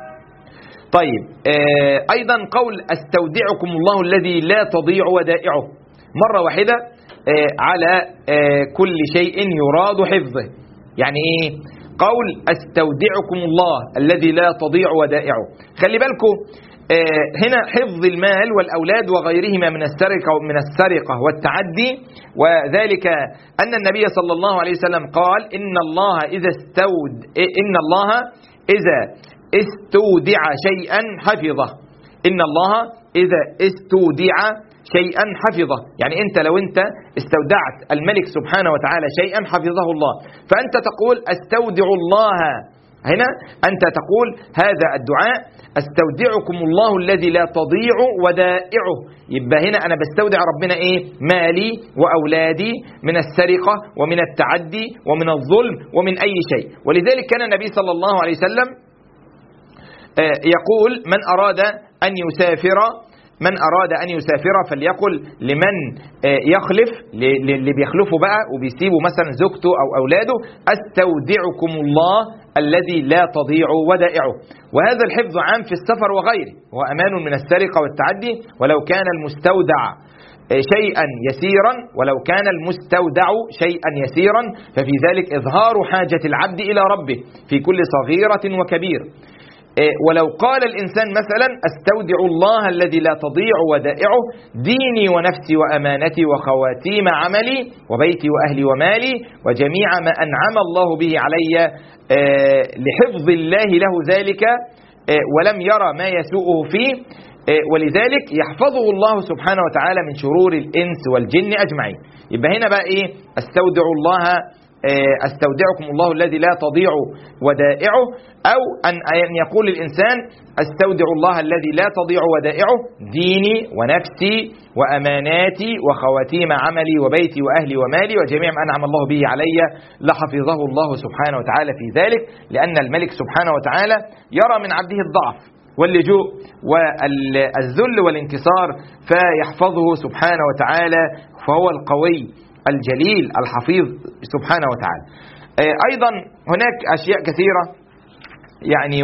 طيب آه، أيضا قول أستودعكم الله الذي لا تضيع ودائعه مرة واحدة آه، على آه، كل شيء يراد حفظه يعني إيه قول أستودعكم الله الذي لا تضيع ودائعه خلي بالكم آه، هنا حفظ المال والأولاد وغيرهما من السرقة من السرقة والتعدي وذلك أن النبي صلى الله عليه وسلم قال إن الله إذا استود إن الله إذا استودع شيئا حفظه إن الله إذا استودع شيئا حفظه يعني أنت لو أنت استودعت الملك سبحانه وتعالى شيئا حفظه الله فأنت تقول استودع الله هنا أنت تقول هذا الدعاء استودعكم الله الذي لا تضيع ودائعه يبقى هنا أنا بستودع ربنا إيه مالي وأولادي من السرقة ومن التعدي ومن الظلم ومن أي شيء ولذلك كان النبي صلى الله عليه وسلم آه، يقول من أراد أن يسافر من أراد أن يسافر فليقل لمن آه، يخلف ل- ل- اللي بيخلفه بقى وبيسيبه مثلا زوجته أو أولاده أستودعكم الله الذي لا تضيع ودائعه وهذا الحفظ عام في السفر وغيره هو أمان من السرقة والتعدي ولو كان المستودع آه، شيئا يسيرا ولو كان المستودع شيئا يسيرا ففي ذلك إظهار حاجة العبد إلى ربه في كل صغيرة وكبير إيه، ولو قال الإنسان مثلا استودع الله الذي لا تضيع ودائعه ديني ونفسي وأمانتي وخواتيم عملي وبيتي وأهلي ومالي وجميع ما أنعم الله به علي آه، لحفظ الله له ذلك آه، ولم يرى ما يسوءه فيه آه، ولذلك يحفظه الله سبحانه وتعالى من شرور الإنس والجن أجمعين يبقى هنا بقى إيه استودع الله آه، استودعكم الله الذي لا تضيع ودائعه أو أن أن يقول الإنسان استودع الله الذي لا تضيع ودائعه ديني ونفسي وأماناتي وخواتيم عملي وبيتي وأهلي ومالي وجميع ما أنعم الله به علي لحفظه الله سبحانه وتعالى في ذلك لأن الملك سبحانه وتعالى يرى من عبده الضعف واللجوء والذل والانكسار فيحفظه سبحانه وتعالى فهو القوي الجليل الحفيظ سبحانه وتعالى آه، أيضا هناك أشياء كثيرة يعني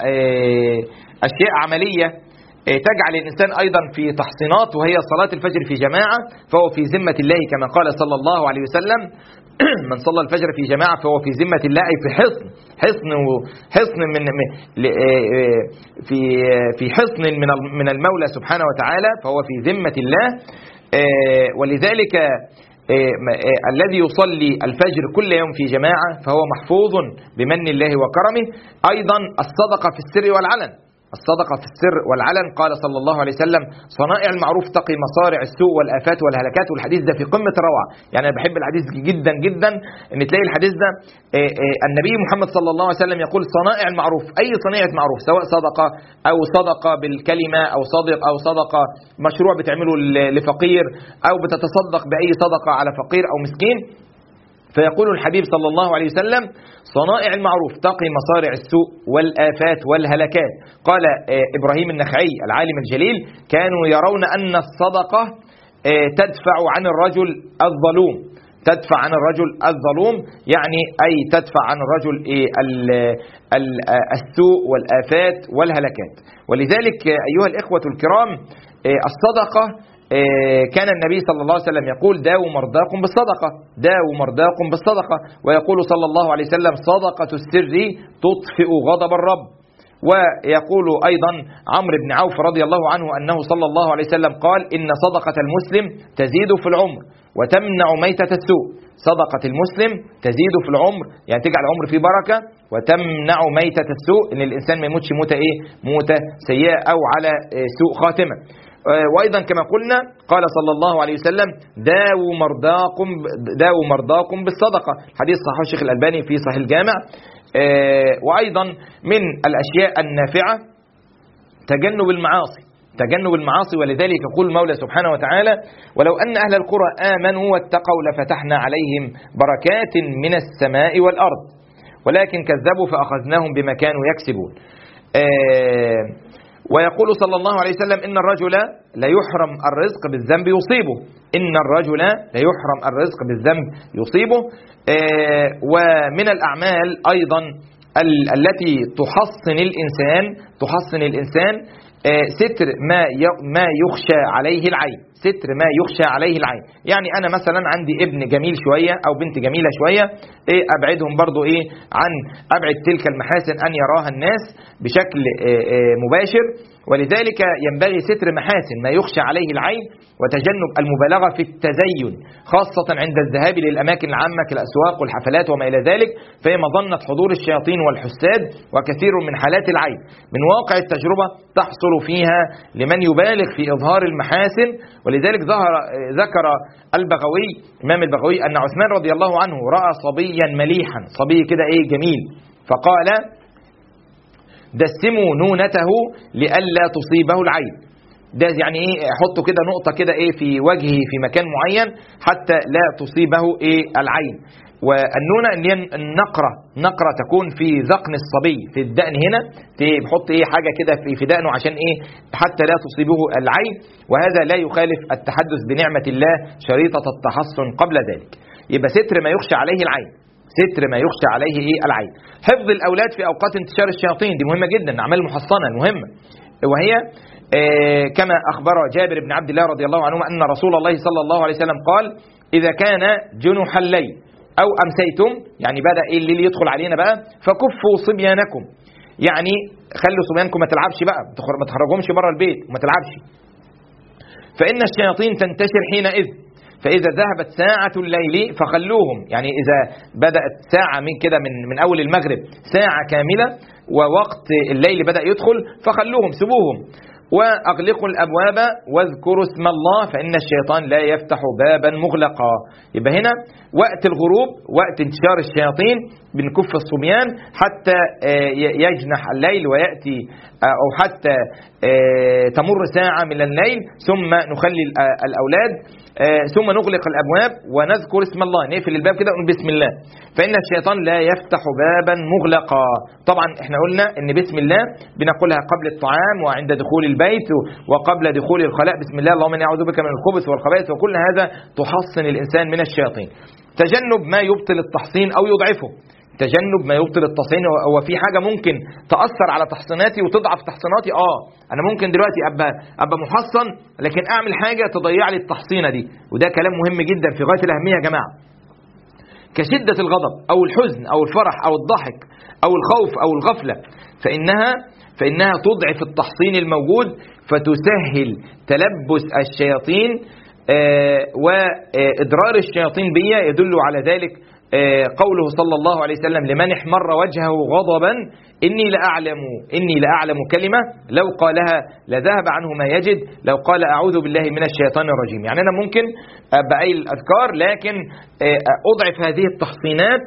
وأشياء عملية آه، تجعل الإنسان أيضا في تحصينات وهي صلاة الفجر في جماعة فهو في ذمة الله كما قال صلى الله عليه وسلم من صلى الفجر في جماعة فهو في ذمة الله أي في حصن حصن حصن من من- ل- آه، آه، في آه، في حصن من ال- من المولى سبحانه وتعالى فهو في ذمة الله آه، ولذلك آه، م- آه، الذي يصلي الفجر كل يوم في جماعة فهو محفوظ بمن الله وكرمه أيضا الصدقة في السر والعلن الصدقة في السر والعلن قال صلى الله عليه وسلم صنائع المعروف تقي مصارع السوء والآفات والهلكات والحديث ده في قمة الروعة يعني أنا بحب الحديث جدا جدا إن تلاقي الحديث ده آه، آه، النبي محمد صلى الله عليه وسلم يقول صنائع المعروف أي صنيعة معروف سواء صدقة أو صدقة بالكلمة أو صدق أو صدقة مشروع بتعمله ل- لفقير أو بتتصدق بأي صدقة على فقير أو مسكين فيقول الحبيب صلى الله عليه وسلم صنائع المعروف تقي مصارع السوء والآفات والهلكات قال آه، إبراهيم النخعي العالم الجليل كانوا يرون أن الصدقة آه، تدفع عن الرجل الظلوم تدفع عن الرجل الظلوم يعني أي تدفع عن الرجل إيه، ال- ال- آه، السوء والآفات والهلكات ولذلك آه، أيها الإخوة الكرام آه، الصدقة آه، كان النبي صلى الله عليه وسلم يقول داووا مرضاكم بالصدقة داووا مرضاكم بالصدقة ويقول صلى الله عليه وسلم صدقة السر تطفئ غضب الرب ويقول أيضا عمرو بن عوف رضي الله عنه أنه صلى الله عليه وسلم قال إن صدقة المسلم تزيد في العمر وتمنع ميتة السوء صدقة المسلم تزيد في العمر يعني تجعل العمر فيه بركة وتمنع ميتة السوء إن الإنسان ما يموتش موتة إيه موتة سيئة أو على آه، سوء خاتمة آه، وأيضا كما قلنا قال صلى الله عليه وسلم داووا مرضاكم داووا مرضاكم بالصدقة حديث صحيح الشيخ الألباني في صحيح الجامع آه، وأيضا من الأشياء النافعة تجنب المعاصي تجنب المعاصي ولذلك يقول المولى سبحانه وتعالى ولو أن أهل القرى آمنوا واتقوا لفتحنا عليهم بركات من السماء والأرض ولكن كذبوا فأخذناهم بما كانوا يكسبون آه، ويقول صلى الله عليه وسلم إن الرجل لا يحرم الرزق بالذنب يصيبه إن الرجل لا يحرم الرزق بالذنب يصيبه آه، ومن الأعمال أيضا ال- التي تحصن الإنسان تحصن الإنسان آه، ستر ما ي- ما يخشى عليه العين ستر ما يخشى عليه العين يعني انا مثلا عندي ابن جميل شويه او بنت جميله شويه ايه ابعدهم برضو ايه عن ابعد تلك المحاسن ان يراها الناس بشكل آه، آه، مباشر ولذلك ينبغي ستر محاسن ما يخشى عليه العين وتجنب المبالغه في التزين خاصه عند الذهاب للاماكن العامه كالاسواق والحفلات وما الى ذلك فهي مظنه حضور الشياطين والحساد وكثير من حالات العين من واقع التجربه تحصل فيها لمن يبالغ في اظهار المحاسن ولذلك ظهر ذكر البغوي امام البغوي ان عثمان رضي الله عنه راى صبيا مليحا صبي كده ايه جميل فقال دسموا نونته لئلا تصيبه العين ده يعني ايه حطوا كده نقطه كده ايه في وجهه في مكان معين حتى لا تصيبه ايه العين والنونه ان هي النقره نقره تكون في ذقن الصبي في الدقن هنا بحط ايه حاجه كده في في دقنه عشان ايه حتى لا تصيبه العين وهذا لا يخالف التحدث بنعمه الله شريطه التحصن قبل ذلك يبقى ستر ما يخشى عليه العين ستر ما يخشى عليه ايه العين حفظ الاولاد في اوقات انتشار الشياطين دي مهمه جدا اعمال محصنه المهمه وهي آه، كما اخبر جابر بن عبد الله رضي الله عنهما ان رسول الله صلى الله عليه وسلم قال اذا كان جنح الليل او امسيتم يعني بدا ايه الليل يدخل علينا بقى فكفوا صبيانكم يعني خلوا صبيانكم ما تلعبش بقى ما تخر- ما تخرجهمش بره البيت وما تلعبش فإن الشياطين تنتشر حينئذ فإذا ذهبت ساعة الليل فخلوهم يعني إذا بدأت ساعة من كده من من أول المغرب ساعة كاملة ووقت الليل بدأ يدخل فخلوهم سيبوهم وأغلقوا الأبواب واذكروا اسم الله فإن الشيطان لا يفتح بابا مغلقا يبقى هنا وقت الغروب وقت انتشار الشياطين بنكف الصبيان حتى آه، ي- يجنح الليل ويأتي آه، أو حتى آه، تمر ساعة من الليل ثم نخلي ال- آه، الأولاد آه، ثم نغلق الأبواب ونذكر اسم الله نقفل الباب كده ونقول بسم الله فإن الشيطان لا يفتح بابا مغلقا طبعا احنا قلنا ان بسم الله بنقولها قبل الطعام وعند دخول البيت وقبل دخول الخلاء بسم الله اللهم اني اعوذ بك من الخبث والخبائث وكل هذا تحصن الانسان من الشياطين تجنب ما يبطل التحصين او يضعفه تجنب ما يبطل التصحيح هو- هو في حاجه ممكن تاثر على تحصيناتي وتضعف تحصيناتي اه انا ممكن دلوقتي ابقى ابقى محصن لكن اعمل حاجه تضيع لي التحصينه دي وده كلام مهم جدا في غايه الاهميه يا جماعه كشدة الغضب أو الحزن أو الفرح أو الضحك أو الخوف أو الغفلة فإنها فإنها تضعف التحصين الموجود فتسهل تلبس الشياطين آه، وإضرار الشياطين بي يدل على ذلك آه، قوله صلى الله عليه وسلم لمن احمر وجهه غضبا إني لأعلم إني لأعلم كلمة لو قالها لذهب عنه ما يجد لو قال أعوذ بالله من الشيطان الرجيم يعني أنا ممكن أبقى قايل الأذكار لكن آه، أضعف هذه التحصينات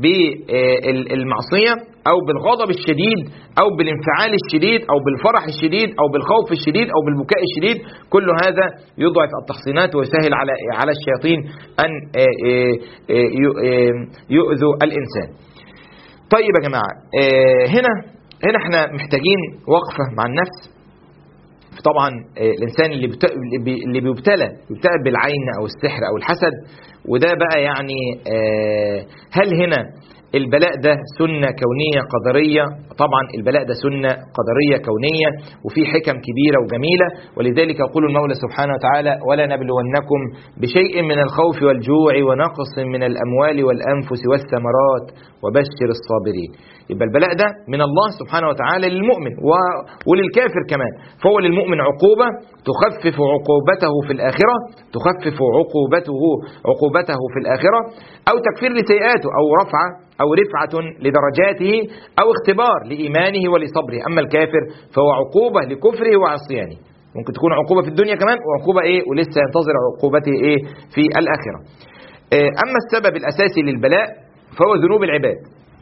بالمعصية أو بالغضب الشديد أو بالانفعال الشديد أو بالفرح الشديد أو بالخوف الشديد أو بالبكاء الشديد كل هذا يضعف التحصينات ويسهل على على الشياطين أن آه، آه، آه، يؤ- آه، يؤذوا الإنسان طيب يا جماعة آه، هنا هنا احنا محتاجين وقفة مع النفس طبعا آه، الانسان اللي بت- اللي بي- اللي بيبتلى بيبتلى بالعين او السحر او الحسد وده بقى يعني آه، هل هنا البلاء ده سنة كونية قدرية طبعا البلاء ده سنة قدرية كونية وفي حكم كبيرة وجميلة ولذلك يقول المولى سبحانه وتعالى ولا نبلونكم بشيء من الخوف والجوع ونقص من الأموال والأنفس والثمرات وبشر الصابرين يبقى البلاء ده من الله سبحانه وتعالى للمؤمن و- وللكافر كمان فهو للمؤمن عقوبة تخفف عقوبته في الآخرة تخفف عقوبته عقوبته في الآخرة أو تكفير لسيئاته أو رفع أو رفعة لدرجاته أو اختبار لإيمانه ولصبره أما الكافر فهو عقوبة لكفره وعصيانه ممكن تكون عقوبة في الدنيا كمان وعقوبة إيه ولسه ينتظر عقوبته إيه في الآخرة آه، أما السبب الأساسي للبلاء فهو ذنوب العباد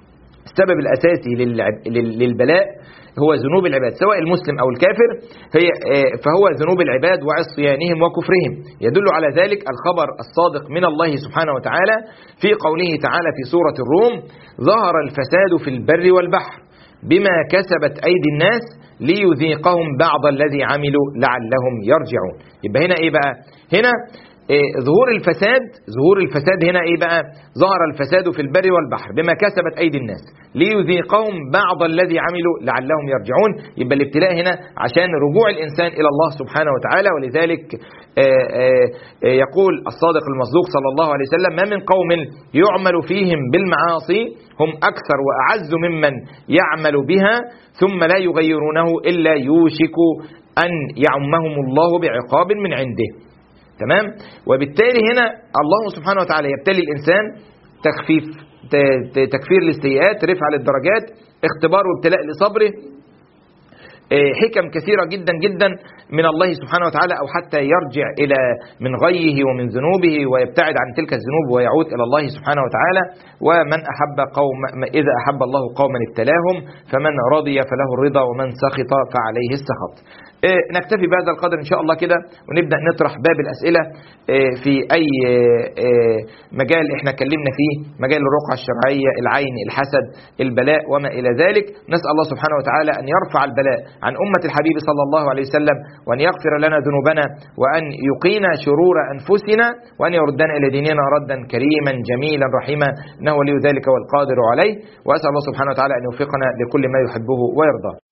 السبب الأساسي للعب- لل- للبلاء هو ذنوب العباد سواء المسلم أو الكافر هي آه، فهو ذنوب العباد وعصيانهم وكفرهم يدل على ذلك الخبر الصادق من الله سبحانه وتعالى في قوله تعالى في سورة الروم ظهر الفساد في البر والبحر بما كسبت أيدي الناس ليذيقهم بعض الذي عملوا لعلهم يرجعون يبقى هنا إيه بقى هنا إيه ظهور الفساد ظهور الفساد هنا ايه بقى ظهر الفساد في البر والبحر بما كسبت ايدي الناس ليذيقهم بعض الذي عملوا لعلهم يرجعون يبقى الابتلاء هنا عشان رجوع الانسان الى الله سبحانه وتعالى ولذلك آه، آه، آه، يقول الصادق المصدوق صلى الله عليه وسلم ما من قوم يعمل فيهم بالمعاصي هم اكثر واعز ممن يعمل بها ثم لا يغيرونه الا يوشك ان يعمهم الله بعقاب من عنده تمام وبالتالي هنا الله سبحانه وتعالى يبتلي الانسان تخفيف ت- ت- تكفير للسيئات رفع للدرجات اختبار وابتلاء لصبره آه، حكم كثيرة جدا جدا من الله سبحانه وتعالى أو حتى يرجع إلى من غيه ومن ذنوبه ويبتعد عن تلك الذنوب ويعود إلى الله سبحانه وتعالى ومن أحب قوم إذا أحب الله قوما ابتلاهم فمن رضي فله الرضا ومن سخط فعليه السخط آه، نكتفي بهذا القدر إن شاء الله كده ونبدأ نطرح باب الأسئلة آه، في أي آه، آه، مجال إحنا اتكلمنا فيه مجال الرقعة الشرعية العين الحسد البلاء وما إلى ذلك نسأل الله سبحانه وتعالى أن يرفع البلاء عن أمة الحبيب صلى الله عليه وسلم وأن يغفر لنا ذنوبنا وأن يقينا شرور أنفسنا وأن يردنا إلى ديننا ردا كريما جميلا رحيما إنه ولي ذلك والقادر عليه وأسأل الله سبحانه وتعالى أن يوفقنا لكل ما يحبه ويرضاه